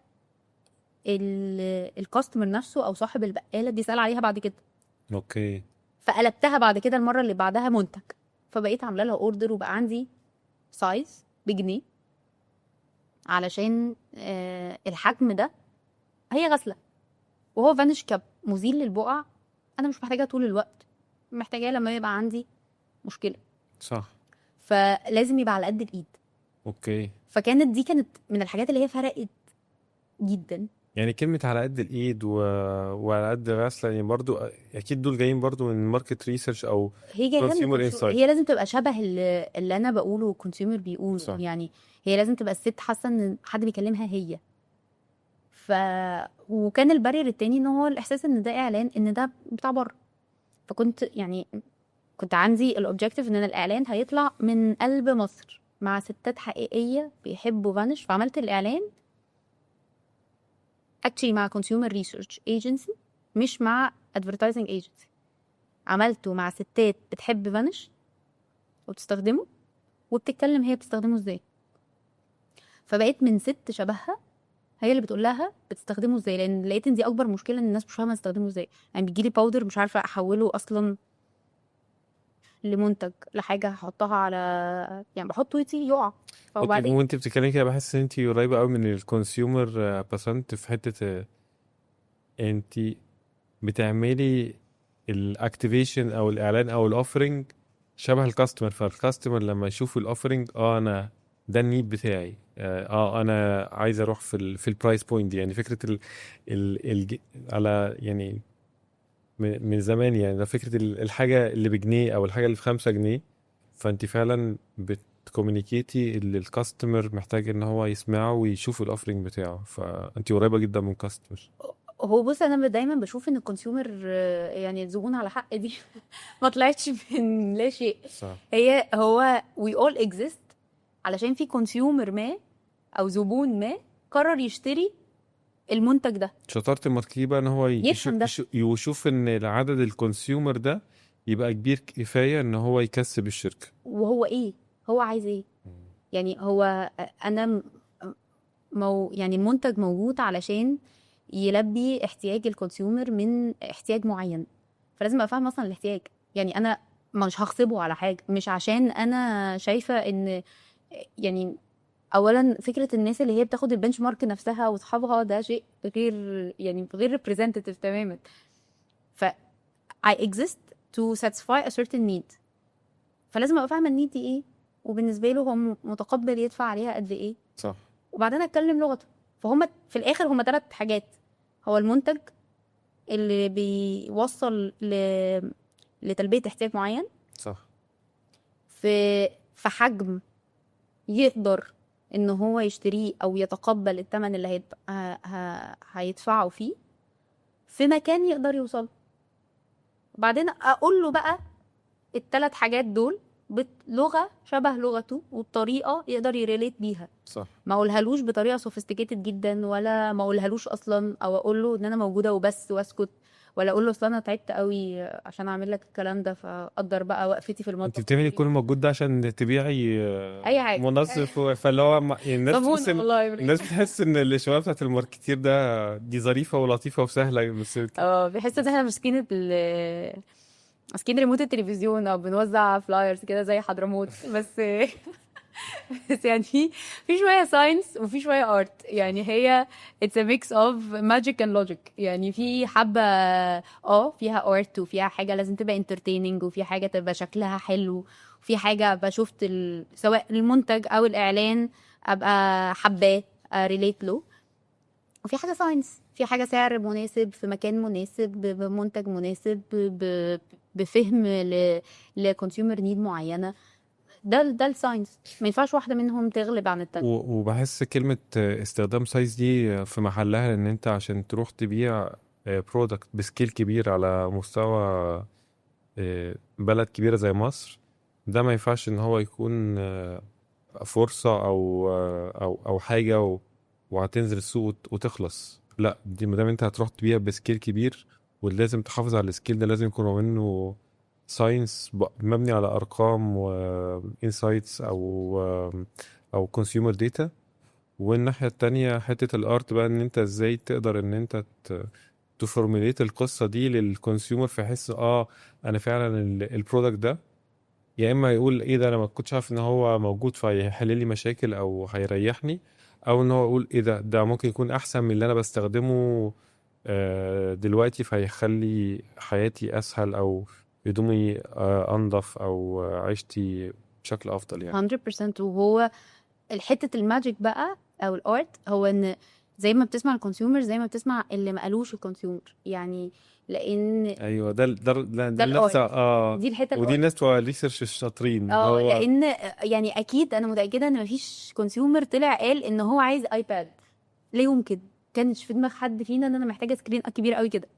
الكاستمر نفسه او صاحب البقاله بيسال عليها بعد كده اوكي فقلبتها بعد كده المره اللي بعدها منتج فبقيت عامله لها اوردر وبقى عندي سايز بجنيه علشان آه الحجم ده هي غسله وهو فانش كاب مزيل للبقع انا مش محتاجاه طول الوقت محتاجاه لما يبقى عندي مشكله صح فلازم يبقى على قد الايد اوكي فكانت دي كانت من الحاجات اللي هي فرقت جدا يعني كلمة على قد الإيد و... وعلى قد الغسلة يعني برضو أكيد دول جايين برضو من ماركت ريسيرش أو هي جايه Consumer من insight. هي لازم تبقى شبه اللي, اللي انا بقوله كونسيومر بيقوله صح. يعني هي لازم تبقى الست حاسه ان حد بيكلمها هي ف وكان البارير التاني ان هو الاحساس ان ده اعلان ان ده بتاع بره فكنت يعني كنت عندي الاوبجيكتيف ان انا الاعلان هيطلع من قلب مصر مع ستات حقيقيه بيحبوا فانش فعملت الاعلان actually مع consumer research agency مش مع advertising agency عملته مع ستات بتحب فانش وبتستخدمه وبتتكلم هي بتستخدمه ازاي فبقيت من ست شبهها هي اللي بتقول لها بتستخدمه ازاي لان لقيت ان دي اكبر مشكله ان الناس مش فاهمه تستخدمه ازاي يعني بيجيلي باودر مش عارفه احوله اصلا لمنتج لحاجه هحطها على يعني بحط ويتي يقع أوكي فوبعدين وأنت بتتكلمي كده بحس إن أنت قريبة أوي من الكونسيومر بسنت في حتة آه، أنت بتعملي الأكتيفيشن أو الإعلان أو الأوفرنج شبه الكاستمر فالكاستمر لما يشوف الأوفرنج أه أنا ده النيد بتاعي اه آه، انا عايز اروح في ال في البرايس بوينت دي يعني فكره ال ال ال على يعني من من زمان يعني ده فكره ال- الحاجه اللي بجنيه او الحاجه اللي في خمسة جنيه فانت فعلا بتكومينيكيتي اللي الكاستمر محتاج ان هو يسمعه ويشوف الاوفرنج بتاعه فانت قريبه جدا من كاستمر هو بص انا دايما بشوف ان الكونسيومر يعني الزبون على حق دي ما طلعتش من لا شيء صح هي هو we all exist علشان في كونسيومر ما او زبون ما قرر يشتري المنتج ده شطاره الماركتير بقى ان هو يفهم يشوف, ده. يشوف, يشوف ان عدد الكونسيومر ده يبقى كبير كفايه ان هو يكسب الشركه وهو ايه هو عايز ايه يعني هو انا م- مو يعني المنتج موجود علشان يلبي احتياج الكونسيومر من احتياج معين فلازم ابقى فاهم اصلا الاحتياج يعني انا مش هغصبه على حاجه مش عشان انا شايفه ان يعني اولا فكره الناس اللي هي بتاخد البنش مارك نفسها واصحابها ده شيء غير يعني غير ريبريزنتيف تماما ف I exist to satisfy a certain need فلازم ابقى فاهمه النيد دي ايه وبالنسبه له هو م- متقبل يدفع عليها قد ايه صح وبعدين اتكلم لغته فهم في الاخر هم ثلاث حاجات هو المنتج اللي بيوصل ل لتلبيه احتياج معين صح في في حجم يقدر ان هو يشتريه او يتقبل الثمن اللي هيد... ه... ه... هيدفعه فيه في مكان يقدر يوصل وبعدين اقول له بقى الثلاث حاجات دول بلغه شبه لغته وبطريقه يقدر يريليت بيها صح ما اقولهالوش بطريقه سوفيستيكيتد جدا ولا ما اقولهالوش اصلا او اقول له ان انا موجوده وبس واسكت ولا اقول له اصل انا تعبت قوي عشان اعمل لك الكلام ده فقدر بقى وقفتي في المطبخ انت بتعملي كل المجهود ده عشان تبيعي آه، اي حاجه منظف و- فاللي هو ما- يعني الناس صابونه بتحس ان والله الناس بتحس ان الشغلانه بتاعت الماركتير ده دي ظريفه ولطيفه وسهله بس اه بحس ان احنا ماسكين ال ماسكين ريموت التلفزيون او بنوزع فلايرز كده زي حضرموت بس بس يعني في في شويه ساينس وفي شويه ارت يعني هي اتس ا ميكس اوف ماجيك اند لوجيك يعني في حبه اه فيها ارت وفيها حاجه لازم تبقى انترتيننج وفي حاجه تبقى شكلها حلو وفي حاجه ابقى شفت ال... سواء المنتج او الاعلان ابقى حباه ريليت له وفي حاجه ساينس في حاجه سعر مناسب في مكان مناسب ب- بمنتج مناسب ب... ب... بفهم ل... لكونسيومر نيد معينه ده ده الساينس ما ينفعش واحده منهم تغلب عن التانية و- وبحس كلمة استخدام سايز دي في محلها لأن أنت عشان تروح تبيع برودكت بسكيل كبير على مستوى آه، بلد كبيرة زي مصر ده ما ينفعش إن هو يكون آه، فرصة أو آه، أو أو حاجة و- وهتنزل السوق وت- وتخلص لا دي ما دام أنت هتروح تبيع بسكيل كبير ولازم تحافظ على السكيل ده لازم يكون منه ساينس مبني على أرقام وإنسايتس أو آه، او كونسيومر داتا والناحية التانية حتة الارت بقى ان انت ازاي تقدر ان انت تفورميليت القصة دي للكونسيومر فيحس اه انا فعلا البرودكت ده يا اما يقول ايه ده انا ما كنتش عارف ان هو موجود فهيحل لي مشاكل او هيريحني او ان هو يقول ايه ده ده ممكن يكون احسن من اللي انا بستخدمه آه، دلوقتي فهيخلي حياتي اسهل او هدومي آه، انضف او آه، عيشتي بشكل افضل يعني 100% وهو الحته الماجيك بقى او الارت هو ان زي ما بتسمع الكونسيومر زي ما بتسمع اللي ما قالوش الكونسيومر يعني لان ايوه ده ده ده, ده ده الناس الارت اه دي الحته ودي الارت الناس بتوع الريسيرش الشاطرين اه هو لان يعني اكيد انا متاكده ان مفيش كونسيومر طلع قال ان هو عايز ايباد لا يمكن كانش في دماغ حد فينا ان انا محتاجه سكرين كبير قوي كده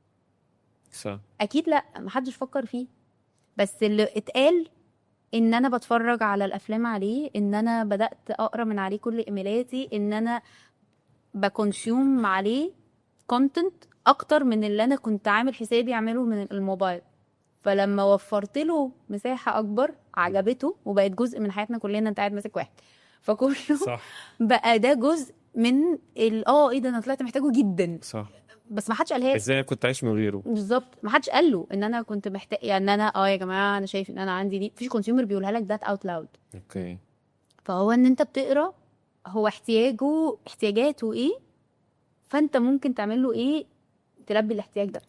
صح اكيد لا محدش فكر فيه بس اللي اتقال ان انا بتفرج على الافلام عليه ان انا بدات اقرا من عليه كل ايميلاتي ان انا بكونسيوم عليه كونتنت اكتر من اللي انا كنت عامل حسابي اعمله من الموبايل فلما وفرت له مساحه اكبر عجبته وبقت جزء من حياتنا كلنا انت قاعد ماسك واحد فكله صح بقى ده جزء من ال- اه ايه ده انا طلعت محتاجه جدا صح بس ما حدش قالها لي. ازاي كنت عايش من غيره بالظبط ما حدش قال له ان انا كنت محتاج يعني ان انا اه يا جماعه انا شايف ان انا عندي دي مفيش كونسيومر بيقولها لك ذات اوت لاود اوكي فهو ان انت بتقرا هو احتياجه احتياجاته ايه فانت ممكن تعمل له ايه تلبي الاحتياج ده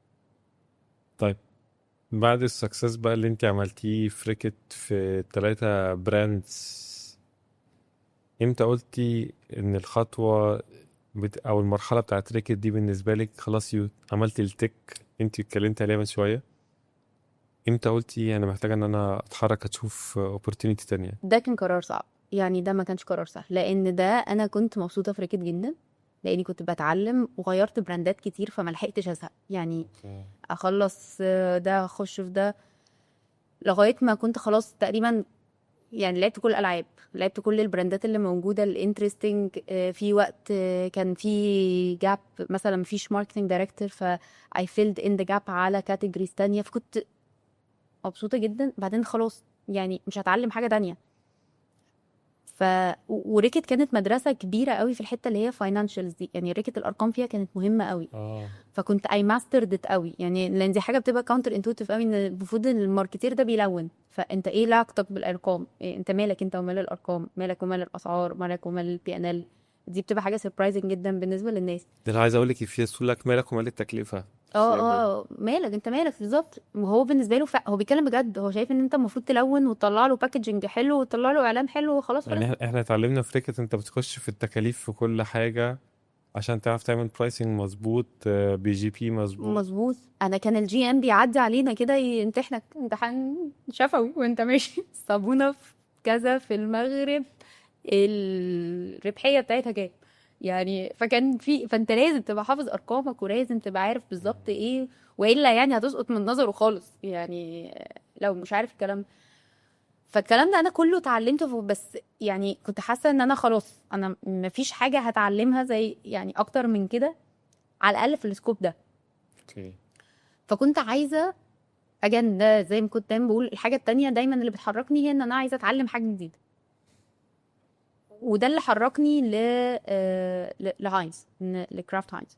طيب بعد السكسس بقى اللي انت عملتيه في ريكت في ثلاثة براندز امتى قلتي ان الخطوة بت... او المرحلة بتاعت ريكت دي بالنسبة لك خلاص يو عملتي التك انت اتكلمت عليها من شوية امتى قلتي انا محتاجة ان انا اتحرك اشوف opportunity تانية ده كان قرار صعب يعني ده ما كانش قرار سهل لان ده انا كنت مبسوطه في ريكت جدا لاني كنت بتعلم وغيرت براندات كتير فما لحقتش ازهق يعني اخلص ده اخش في ده لغايه ما كنت خلاص تقريبا يعني لعبت كل الالعاب لعبت كل البراندات اللي موجوده الانترستنج في وقت آه، كان في جاب مثلا مفيش ماركتنج دايركتور ف اي فيلد ان ذا جاب على كاتيجوريز تانية فكنت مبسوطه جدا بعدين خلاص يعني مش هتعلم حاجه تانية ف و- وريكت كانت مدرسه كبيره قوي في الحته اللي هي فاينانشالز دي يعني ريكت الارقام فيها كانت مهمه قوي اه فكنت اي ماسترد ات قوي يعني لان دي حاجه بتبقى كاونتر انتوتيف قوي ان المفروض ان الماركتير ده بيلون فانت ايه علاقتك بالارقام إيه انت مالك انت ومال الارقام مالك ومال الاسعار مالك ومال البي ان ال دي بتبقى حاجه سربرايزنج جدا بالنسبه للناس ده انا عايز اقول لك في يسول لك مالك ومال التكلفة اه اه مالك انت مالك بالظبط وهو بالنسبه له ف... هو بيتكلم بجد هو شايف ان انت المفروض تلون وتطلع له باكجنج حلو وتطلع له اعلان حلو وخلاص يعني خلاص إحنا- احنا اتعلمنا في ريكت انت بتخش في التكاليف في كل حاجة عشان تعرف تعمل برايسنج مظبوط آه، بي جي بي مظبوط مظبوط انا كان الجي ام بيعدي علينا كده يمتحنك امتحان شفوي وانت ماشي صابونه في كذا في المغرب الربحيه بتاعتها كام يعني فكان في فانت لازم تبقى حافظ ارقامك ولازم تبقى عارف بالظبط ايه والا يعني هتسقط من نظره خالص يعني لو مش عارف الكلام ده. فالكلام ده انا كله اتعلمته ف- بس يعني كنت حاسه ان انا خلاص انا مفيش حاجه هتعلمها زي يعني اكتر من كده على الاقل في السكوب ده اوكي فكنت عايزه اجن ده زي ما كنت دايما بقول الحاجه التانية دايما اللي بتحركني هي ان انا عايزه اتعلم حاجه جديده وده اللي حركني ل آه، ل- لهاينز ن- لكرافت هاينز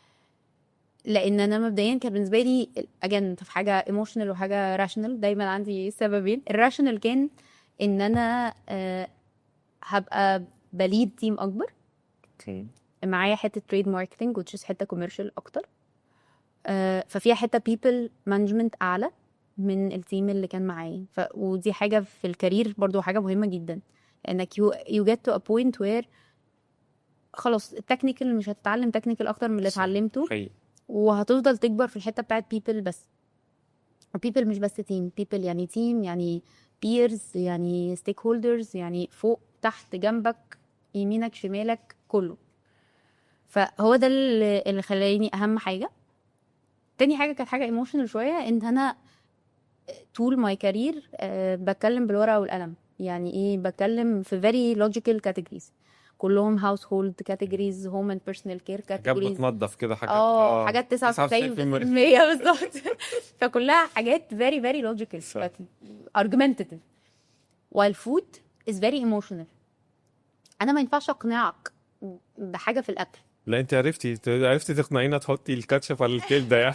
لان انا مبدئيا كان بالنسبه لي اجن انت في حاجه ايموشنال وحاجه راشنال دايما عندي سببين الراشنال كان ان انا آه، هبقى بليد تيم اكبر اوكي معايا حته تريد ماركتنج which is حته كوميرشال اكتر آه، ففيها حته بيبل مانجمنت اعلى من التيم اللي كان معايا ف... ودي حاجه في الكارير برضو حاجه مهمه جدا انك you, you get to a point where خلاص التكنيكال مش هتتعلم تكنيكال اكتر من اللي صح. اتعلمته حقيقي وهتفضل تكبر في الحته بتاعت بيبل بس بيبل مش بس تيم بيبل يعني تيم يعني بيرز يعني ستيك هولدرز يعني فوق تحت جنبك يمينك شمالك كله فهو ده اللي اللي خلاني اهم حاجه تاني حاجه كانت حاجه ايموشنال شويه ان انا طول ماي كارير بتكلم بالورقه والقلم يعني ايه بتكلم في very logical categories كلهم هاوس هولد كاتيجوريز هوم اند بيرسونال كير حاجات كاتيجوريز بتنظف كده حاجات اه حاجات 99% 99% بالظبط فكلها حاجات very very logical صح. but argumentative while food is very emotional انا ما ينفعش اقنعك بحاجه في الاكل لا انت عرفتي عرفتي تقنعينا تحطي الكاتشب على الكبده يعني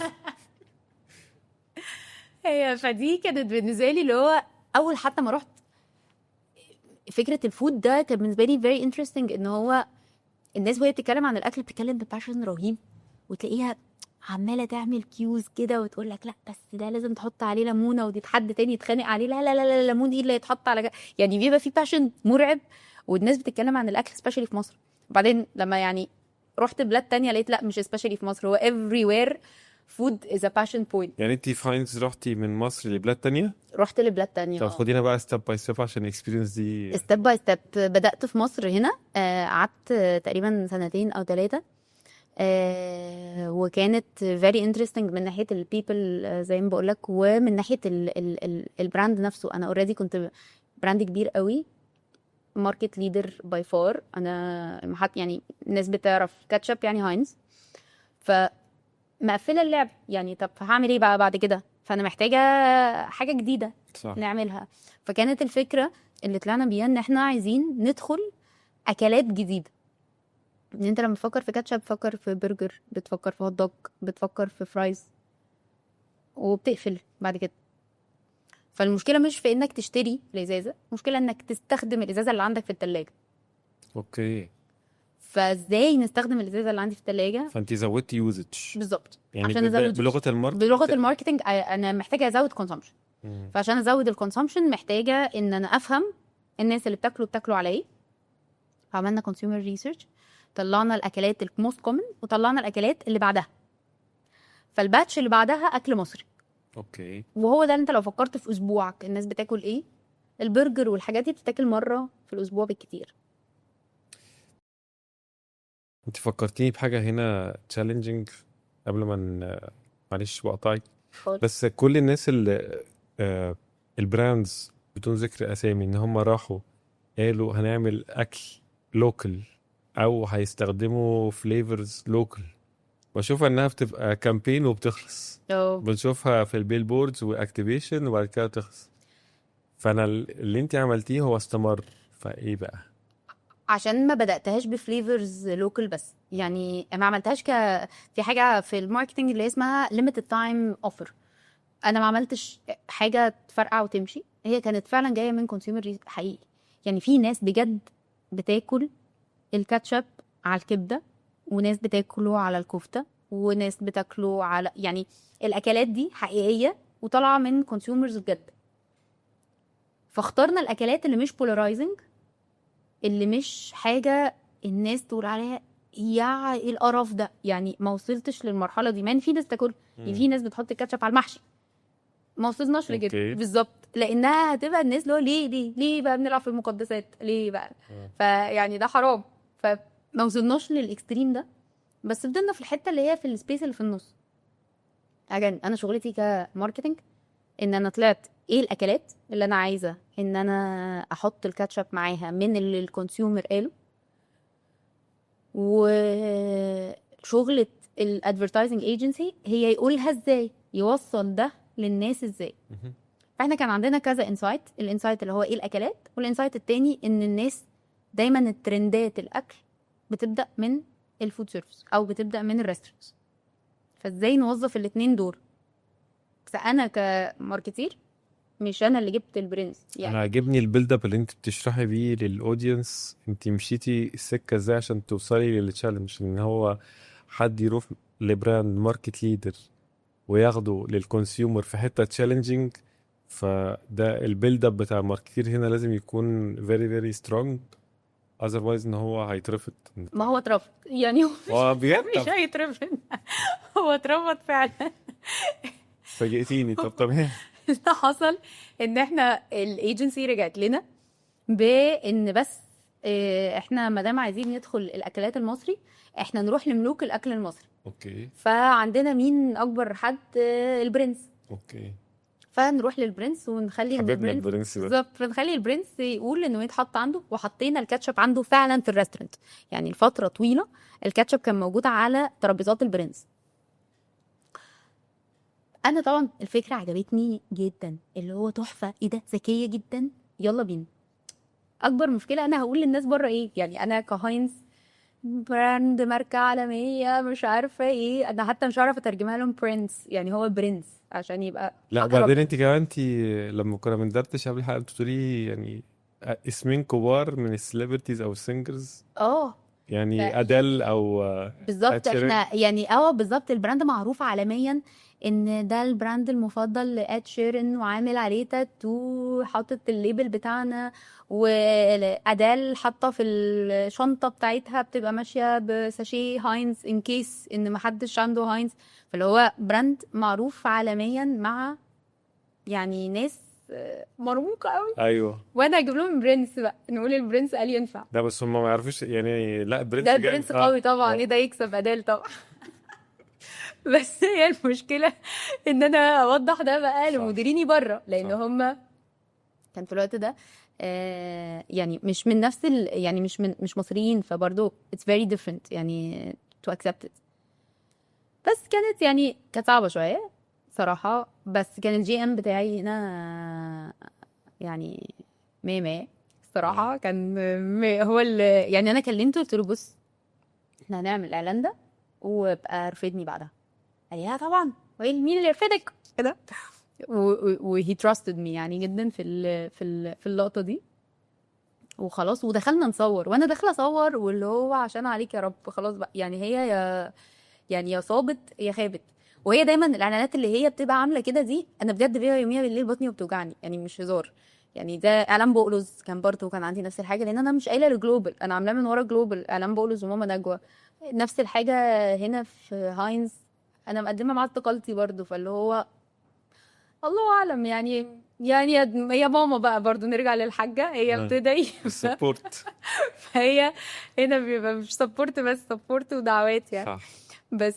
هي فدي كانت بالنسبه لي اللي هو اول حتى ما رحت فكره الفود ده كان بالنسبه لي very interesting ان هو الناس وهي بتتكلم عن الاكل بتتكلم بباشن رهيب وتلاقيها عماله تعمل كيوز كده وتقول لك لا بس ده لازم تحط عليه ليمونه ودي حد تاني يتخانق عليه لا لا لا لا الليمون ايه اللي يتحط على جا. يعني بيبقى في باشن مرعب والناس بتتكلم عن الاكل سبيشالي في مصر وبعدين لما يعني رحت بلاد تانية لقيت لا مش سبيشالي في مصر هو everywhere food is a passion point يعني انت فاينز رحتي من مصر لبلاد تانية رحت لبلاد تانية طب آه. خدينا بقى ستيب باي ستيب عشان الاكسبيرينس دي ستيب باي ستيب بدأت في مصر هنا آه، قعدت آه، تقريبا سنتين أو ثلاثة وكانت very interesting من ناحية البيبل زي ما بقول لك ومن ناحية ال ال ال البراند نفسه أنا اوريدي كنت براند كبير قوي ماركت ليدر باي فار أنا محط يعني الناس بتعرف كاتشب يعني هاينز فمقفلة اللعب يعني طب هعمل ايه بقى بعد كده فأنا محتاجة حاجة جديدة صح نعملها فكانت الفكره اللي طلعنا بيها ان احنا عايزين ندخل اكلات جديده ان انت لما تفكر في كاتشب بتفكر في برجر بتفكر في هوت دوج بتفكر في فرايز وبتقفل بعد كده فالمشكله مش في انك تشتري الازازه المشكله انك تستخدم الازازه اللي عندك في التلاجة اوكي فازاي نستخدم الازازه اللي عندي في التلاجة فانت زودتي يوزج بالظبط يعني عشان ب- أزود بلغه الماركت بلغه الماركتنج انا محتاجه ازود كونسومشن مم. فعشان ازود الكونسومشن محتاجه ان انا افهم الناس اللي بتاكلوا بتاكلوا على ايه فعملنا كونسيومر ريسيرش طلعنا الاكلات الموست كومن وطلعنا الاكلات اللي بعدها فالباتش اللي بعدها اكل مصري اوكي وهو ده اللي انت لو فكرت في اسبوعك الناس بتاكل ايه البرجر والحاجات دي بتتاكل مره في الاسبوع بالكتير انت فكرتيني بحاجه هنا تشالنجينج قبل ما ن- معلش بقطعك خالص. بس كل الناس اللي آه، البراندز بدون ذكر اسامي ان هم راحوا قالوا هنعمل اكل لوكال او هيستخدموا فليفرز لوكال بشوفها انها بتبقى كامبين وبتخلص أو بنشوفها في البيل بوردز واكتيفيشن وبعد كده تخلص فانا ال- اللي انت عملتيه هو استمر فايه بقى عشان ما بداتهاش بفليفرز لوكال بس يعني ما عملتهاش ك في حاجه في الماركتنج اللي اسمها limited تايم اوفر انا ما عملتش حاجه تفرقع وتمشي هي كانت فعلا جايه من كونسيومر حقيقي يعني في ناس بجد بتاكل الكاتشب على الكبده وناس بتاكله على الكفته وناس بتاكله على يعني الاكلات دي حقيقيه وطالعه من كونسيومرز بجد فاخترنا الاكلات اللي مش بولارايزنج اللي مش حاجه الناس تقول عليها يا ايه القرف ده يعني ما وصلتش للمرحله دي مان في ناس تاكل يعني في ناس بتحط الكاتشب على المحشي ما وصلناش أوكي. لكده بالظبط لانها هتبقى الناس اللي هو ليه ليه ليه بقى بنلعب في المقدسات ليه بقى آه. فيعني ده حرام فما وصلناش للاكستريم ده بس فضلنا في الحته اللي هي في السبيس اللي في النص اجن انا شغلتي كماركتنج ان انا طلعت ايه الاكلات اللي انا عايزه ان انا احط الكاتشب معاها من اللي الكونسيومر قاله وشغلة الادفرتايزنج ايجنسي هي يقولها ازاي يوصل ده للناس ازاي مهم. فاحنا كان عندنا كذا انسايت الانسايت اللي هو ايه الاكلات والانسايت التاني ان الناس دايما الترندات الاكل بتبدا من الفود سيرفيس او بتبدا من الريستورانتس فازاي نوظف الاتنين دول بس انا كماركتير مش انا اللي جبت البرنس يعني انا عاجبني البيلد اب اللي انت بتشرحي بيه للاودينس انت مشيتي السكه ازاي عشان توصلي للتشالنج ان هو حد يروح لبراند ماركت ليدر وياخده للكونسيومر في حته تشالنجينج فده البيلد اب بتاع الماركتير هنا لازم يكون فيري فيري سترونج اذروايز ان هو هيترفض ما هو اترفض يعني هو هو بجد مش هيترفض هو اترفض فعلا فاجئتيني طب تمام اللي حصل ان احنا الايجنسي رجعت لنا بان بس آه، احنا ما دام عايزين ندخل الاكلات المصري احنا نروح لملوك الاكل المصري اوكي فعندنا مين اكبر حد آه، البرنس اوكي فنروح للبرنس ونخلي إن حبيبنا البرنس البرنس ده بالظبط فنخلي البرنس يقول انه يتحط عنده وحطينا الكاتشب عنده فعلا في الريستورانت يعني لفتره طويله الكاتشب كان موجود على ترابيزات البرنس انا طبعا الفكره عجبتني جدا اللي هو تحفه ايه ده ذكيه جدا يلا بينا اكبر مشكله انا هقول للناس بره ايه يعني انا كهاينز براند ماركه عالميه مش عارفه ايه انا حتى مش عارفه اترجمها لهم برنس يعني هو برنس عشان يبقى لا أقرب. بعدين انت كمان انت لما كنا بندردش قبل الحلقه بتقولي يعني اسمين كبار من السليبرتيز او السينجرز اه يعني ده- ادل او بالظبط Ed Sheeran. احنا يعني اه بالظبط البراند معروف عالميا ان ده البراند المفضل لاد شيرن وعامل عليه تاتو حاطط الليبل بتاعنا وادال حاطه في الشنطه بتاعتها بتبقى ماشيه بساشيه هاينز ان كيس ان محدش عنده هاينز فاللي هو براند معروف عالميا مع يعني ناس آه، مرموقه قوي ايوه وانا اجيب لهم برنس بقى نقول البرنس قال ينفع لا بس هم ما يعرفوش يعني لا برنس ده جامد. برنس آه. قوي طبعا آه. ايه ده يكسب ادال طبعا بس هي المشكله ان انا اوضح ده بقى صح. لمديريني بره لان صح. هم كان في الوقت ده آه يعني مش من نفس ال يعني مش من مش مصريين فبرضه it's very different يعني to accept it بس كانت يعني كانت صعبه شويه صراحه بس كان الجي ام بتاعي هنا يعني مية مية الصراحه كان مية هو اللي يعني انا كلمته قلت له بص احنا هنعمل الاعلان ده وابقى رفدني بعدها قال لي لا طبعا وايه مين اللي يرفدك كده وهي تراستد مي يعني جدا في ال في ال في اللقطه دي وخلاص ودخلنا نصور وانا داخله اصور واللي هو عشان عليك يا رب خلاص بقى يعني هي يا يعني يا صابت يا خابت وهي دايما الاعلانات اللي هي بتبقى عامله كده دي انا بجد فيها يوميها بالليل بطني وبتوجعني يعني مش هزار يعني ده اعلان بقلز كان برضه كان عندي نفس الحاجه لان انا مش قايله لجلوبال انا عاملاه من ورا جلوبال اعلان بقلز وماما نجوى نفس الحاجه هنا في هاينز انا مقدمه معاه استقالتي برضه فاللي هو الله اعلم يعني يعني يا يا ماما بقى برضه نرجع للحاجه هي نعم. بتدعي السبورت فهي هنا بيبقى مش سبورت بس سبورت ودعوات يعني صح بس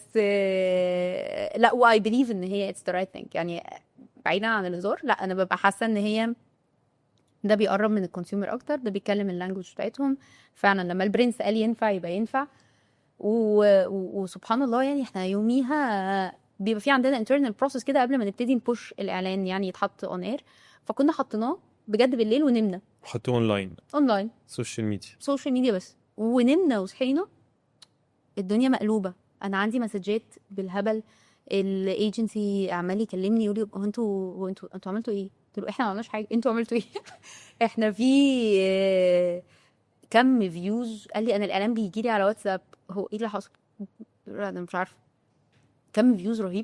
آه، لا واي بليف ان هي اتس ذا رايت ثينج يعني بعيدا عن الهزار لا انا ببقى حاسه ان هي ده بيقرب من الكونسيومر اكتر ده بيتكلم اللانجوج بتاعتهم فعلا لما البرنس قال ينفع يبقى ينفع و... و... وسبحان الله يعني احنا يوميها بيبقى في عندنا internal process كده قبل ما نبتدي نبوش الاعلان يعني يتحط اون اير فكنا حطيناه بجد بالليل ونمنا حطوه اونلاين اونلاين سوشيال ميديا سوشيال ميديا بس ونمنا وصحينا الدنيا مقلوبه انا عندي مسجات بالهبل الايجنسي عمال يكلمني يقول لي هو انتوا هو انتوا انتوا عملتوا ايه؟ قلت له احنا ما عملناش حاجه انتوا عملتوا ايه؟ احنا في آه، كم فيوز قال لي انا الاعلان بيجي لي على واتساب هو ايه اللي حصل؟ قلت له انا مش عارفه كم فيوز رهيب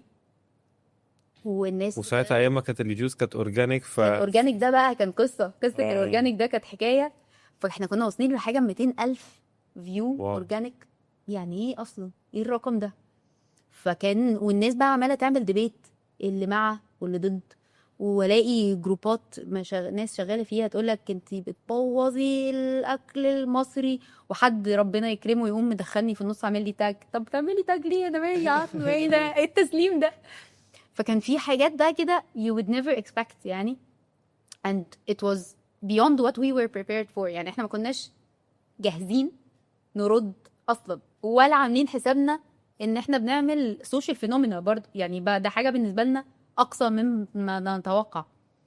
والناس وساعتها ايام ما كانت الفيديوز كانت اورجانيك ف الاورجانيك ده بقى كان قصه قصه آه. الاورجانيك ده كانت حكايه فاحنا كنا واصلين لحاجه 200 الف فيو واو. اورجانيك يعني ايه اصلا ايه الرقم ده فكان والناس بقى عماله تعمل ديبيت اللي مع واللي ضد والاقي جروبات مشا... ناس شغاله فيها تقول لك انت بتبوظي الاكل المصري وحد ربنا يكرمه يقوم مدخلني في النص عامل لي تاج طب تعملي تاج ليه انا مالي عارفه ايه ده ايه التسليم ده فكان في حاجات بقى كده you would never expect يعني and it was beyond what we were prepared for يعني احنا ما كناش جاهزين نرد اصلا ولا عاملين حسابنا ان احنا بنعمل سوشيال فينومينا برضه يعني بقى ده حاجه بالنسبه لنا اقصى مما نتوقع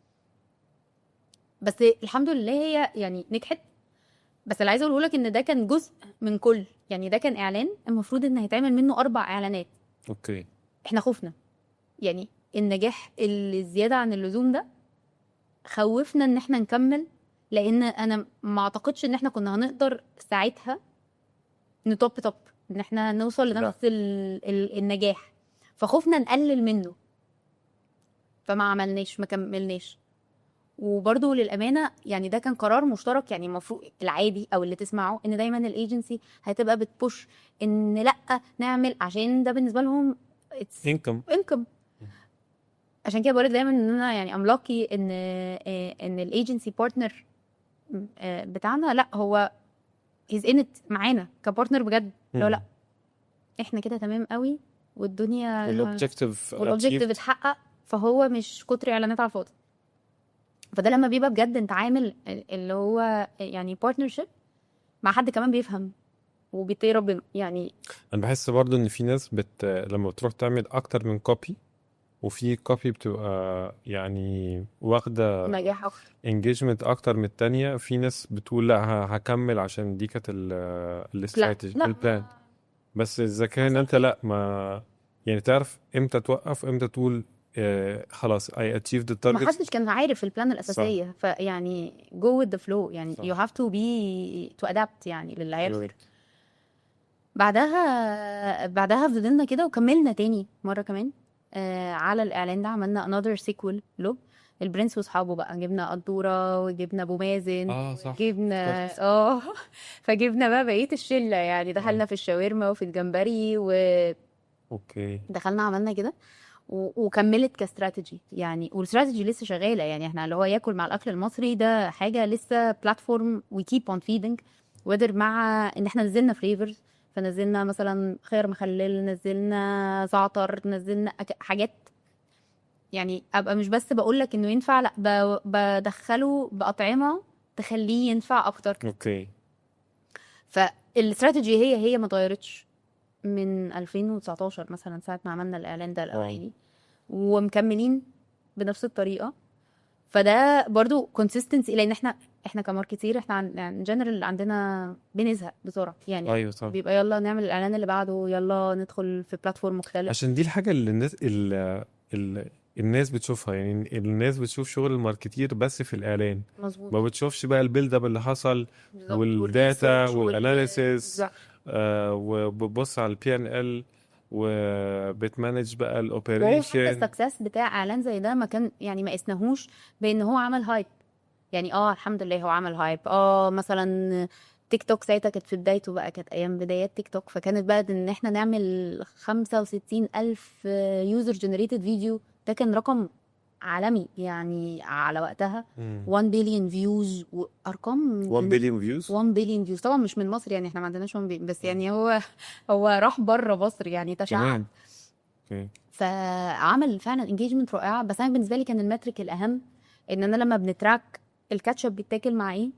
بس الحمد لله هي يعني نجحت بس اللي عايزه اقوله لك ان ده كان جزء من كل يعني ده كان اعلان المفروض ان هيتعمل منه اربع اعلانات اوكي احنا خفنا يعني النجاح اللي زياده عن اللزوم ده خوفنا ان احنا نكمل لان انا ما اعتقدش ان احنا كنا هنقدر ساعتها نتوب توب ان احنا نوصل لنفس ال- ال- النجاح فخفنا نقلل منه فما عملناش ما كملناش وبرضه للامانه يعني ده كان قرار مشترك يعني المفروض العادي او اللي تسمعه ان دايما الايجنسي هتبقى بتبوش ان لا نعمل عشان ده بالنسبه لهم it's انكم انكم عشان كده بقول دايما ان انا يعني ام لاكي ان آه، ان الايجنسي بارتنر بتاعنا لا هو هيز ان معانا كبارتنر بجد لو لا احنا كده تمام قوي والدنيا والاوبجيكتيف والاوبجيكتيف اتحقق فهو مش كتر اعلانات على الفاضي فده لما بيبقى بجد انت عامل اللي هو يعني بارتنرشيب مع حد كمان بيفهم وبيطير ربنا يعني انا بحس برضو ان في ناس بت لما بتروح تعمل اكتر من كوبي وفي كوبي بتبقى يعني واخده نجاح اكتر انجيجمنت اكتر من التانية في ناس بتقول لا ه- هكمل عشان دي كانت الاستراتيجي لا. البلان بس اذا كان انت لا ما يعني تعرف امتى توقف امتى تقول آه خلاص I achieved the ما target حدش كان عارف البلان الاساسيه فيعني جو with the flow يعني صح. you have to be to adapt يعني للي هيحصل بعدها بعدها فضلنا كده وكملنا تاني مره كمان آه على الاعلان ده عملنا another sequel له البرنس واصحابه بقى جبنا قدوره وجبنا ابو مازن اه صح جبنا افتكرت. اه فجبنا بقى بقيه الشله يعني دخلنا في الشاورما وفي الجمبري ودخلنا اوكي عملنا كده و- وكملت كاستراتيجي يعني والاستراتيجي لسه شغاله يعني احنا اللي هو ياكل مع الاكل المصري ده حاجه لسه بلاتفورم وي كيب اون فيدنج وذر مع ان احنا نزلنا فليفرز فنزلنا مثلا خيار مخلل نزلنا زعتر نزلنا أك- حاجات يعني ابقى مش بس بقول لك انه ينفع لا ب- بدخله باطعمه تخليه ينفع اكتر اوكي فالاستراتيجي هي هي ما اتغيرتش من 2019 مثلا ساعه ما عملنا الاعلان ده الاولاني ومكملين بنفس الطريقه فده برضو كونسيستنسي لان احنا احنا كماركتير احنا عن يعني جنرال عندنا بنزهق بسرعه يعني ايوه صح بيبقى يلا نعمل الاعلان اللي بعده يلا ندخل في بلاتفورم مختلف عشان دي الحاجة اللي الناس ال... ال... الناس بتشوفها يعني الناس بتشوف شغل الماركتير بس في الإعلان مظبوط ما بتشوفش بقى البيلد اب اللي حصل بالظبط. والداتا والresearch وال- والاناليسيس بالظبط. آه وبتبص على البي ان ال وبتمانج بقى وهو حتى الاوبريشن السكسس بتاع اعلان زي ده ما كان يعني ما قسناهوش بان هو عمل هايب يعني اه الحمد لله هو عمل هايب اه مثلا تيك توك ساعتها كانت في بدايته بقى كانت ايام بدايات تيك توك فكانت بقى ان احنا نعمل 65 الف يوزر جنريتد فيديو ده كان رقم عالمي يعني على وقتها 1 بليون فيوز وارقام 1 بليون فيوز 1 بليون فيوز طبعا مش من مصر يعني احنا ما عندناش 1 بليون بس يعني هو هو راح بره مصر يعني تشعب كمان اوكي فعمل فعلا انجيجمنت رائعه بس انا بالنسبه لي كان المترك الاهم ان انا لما بنتراك الكاتشب بيتاكل مع ايه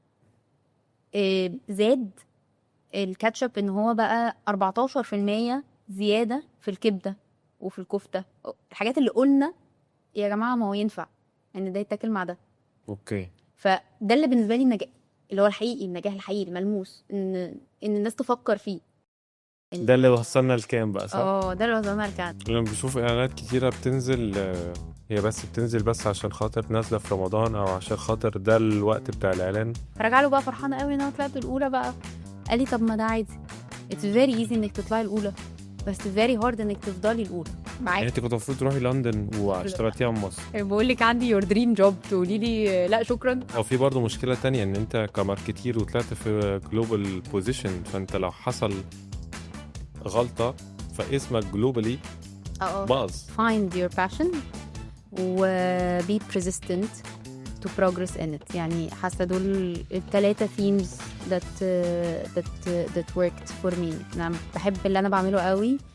إيه، زاد الكاتشب ان هو بقى 14% زياده في الكبده وفي الكفته الحاجات اللي قلنا يا جماعه ما هو ينفع ان ده يتاكل مع ده اوكي فده اللي بالنسبه لي النجاح اللي هو الحقيقي النجاح الحقيقي الملموس ان ان الناس تفكر فيه ده اللي وصلنا لكام بقى صح؟ اه ده اللي وصلنا لكان لما بشوف اعلانات كتيرة بتنزل آه، هي بس بتنزل بس عشان خاطر نازلة في رمضان او عشان خاطر ده الوقت بتاع الاعلان فرجع له بقى فرحانه قوي ان انا طلعت الاولى بقى قال لي طب ما ده عادي اتس فيري ايزي انك تطلعي الاولى بس فيري هارد انك تفضلي الاولى يعني معاك انت كنت المفروض تروحي لندن واشتغلتيها من مصر بقول لك عندي يور دريم جوب تقولي لي لا شكرا او في برضه مشكلة تانية ان انت كماركتير وطلعت في جلوبال بوزيشن فانت لو حصل غلطة فاسمك جلوبالي اه باظ find your passion و be persistent to progress in it يعني حاسه دول الثلاثه themes that uh, that uh, that worked for me انا بحب اللي انا بعمله قوي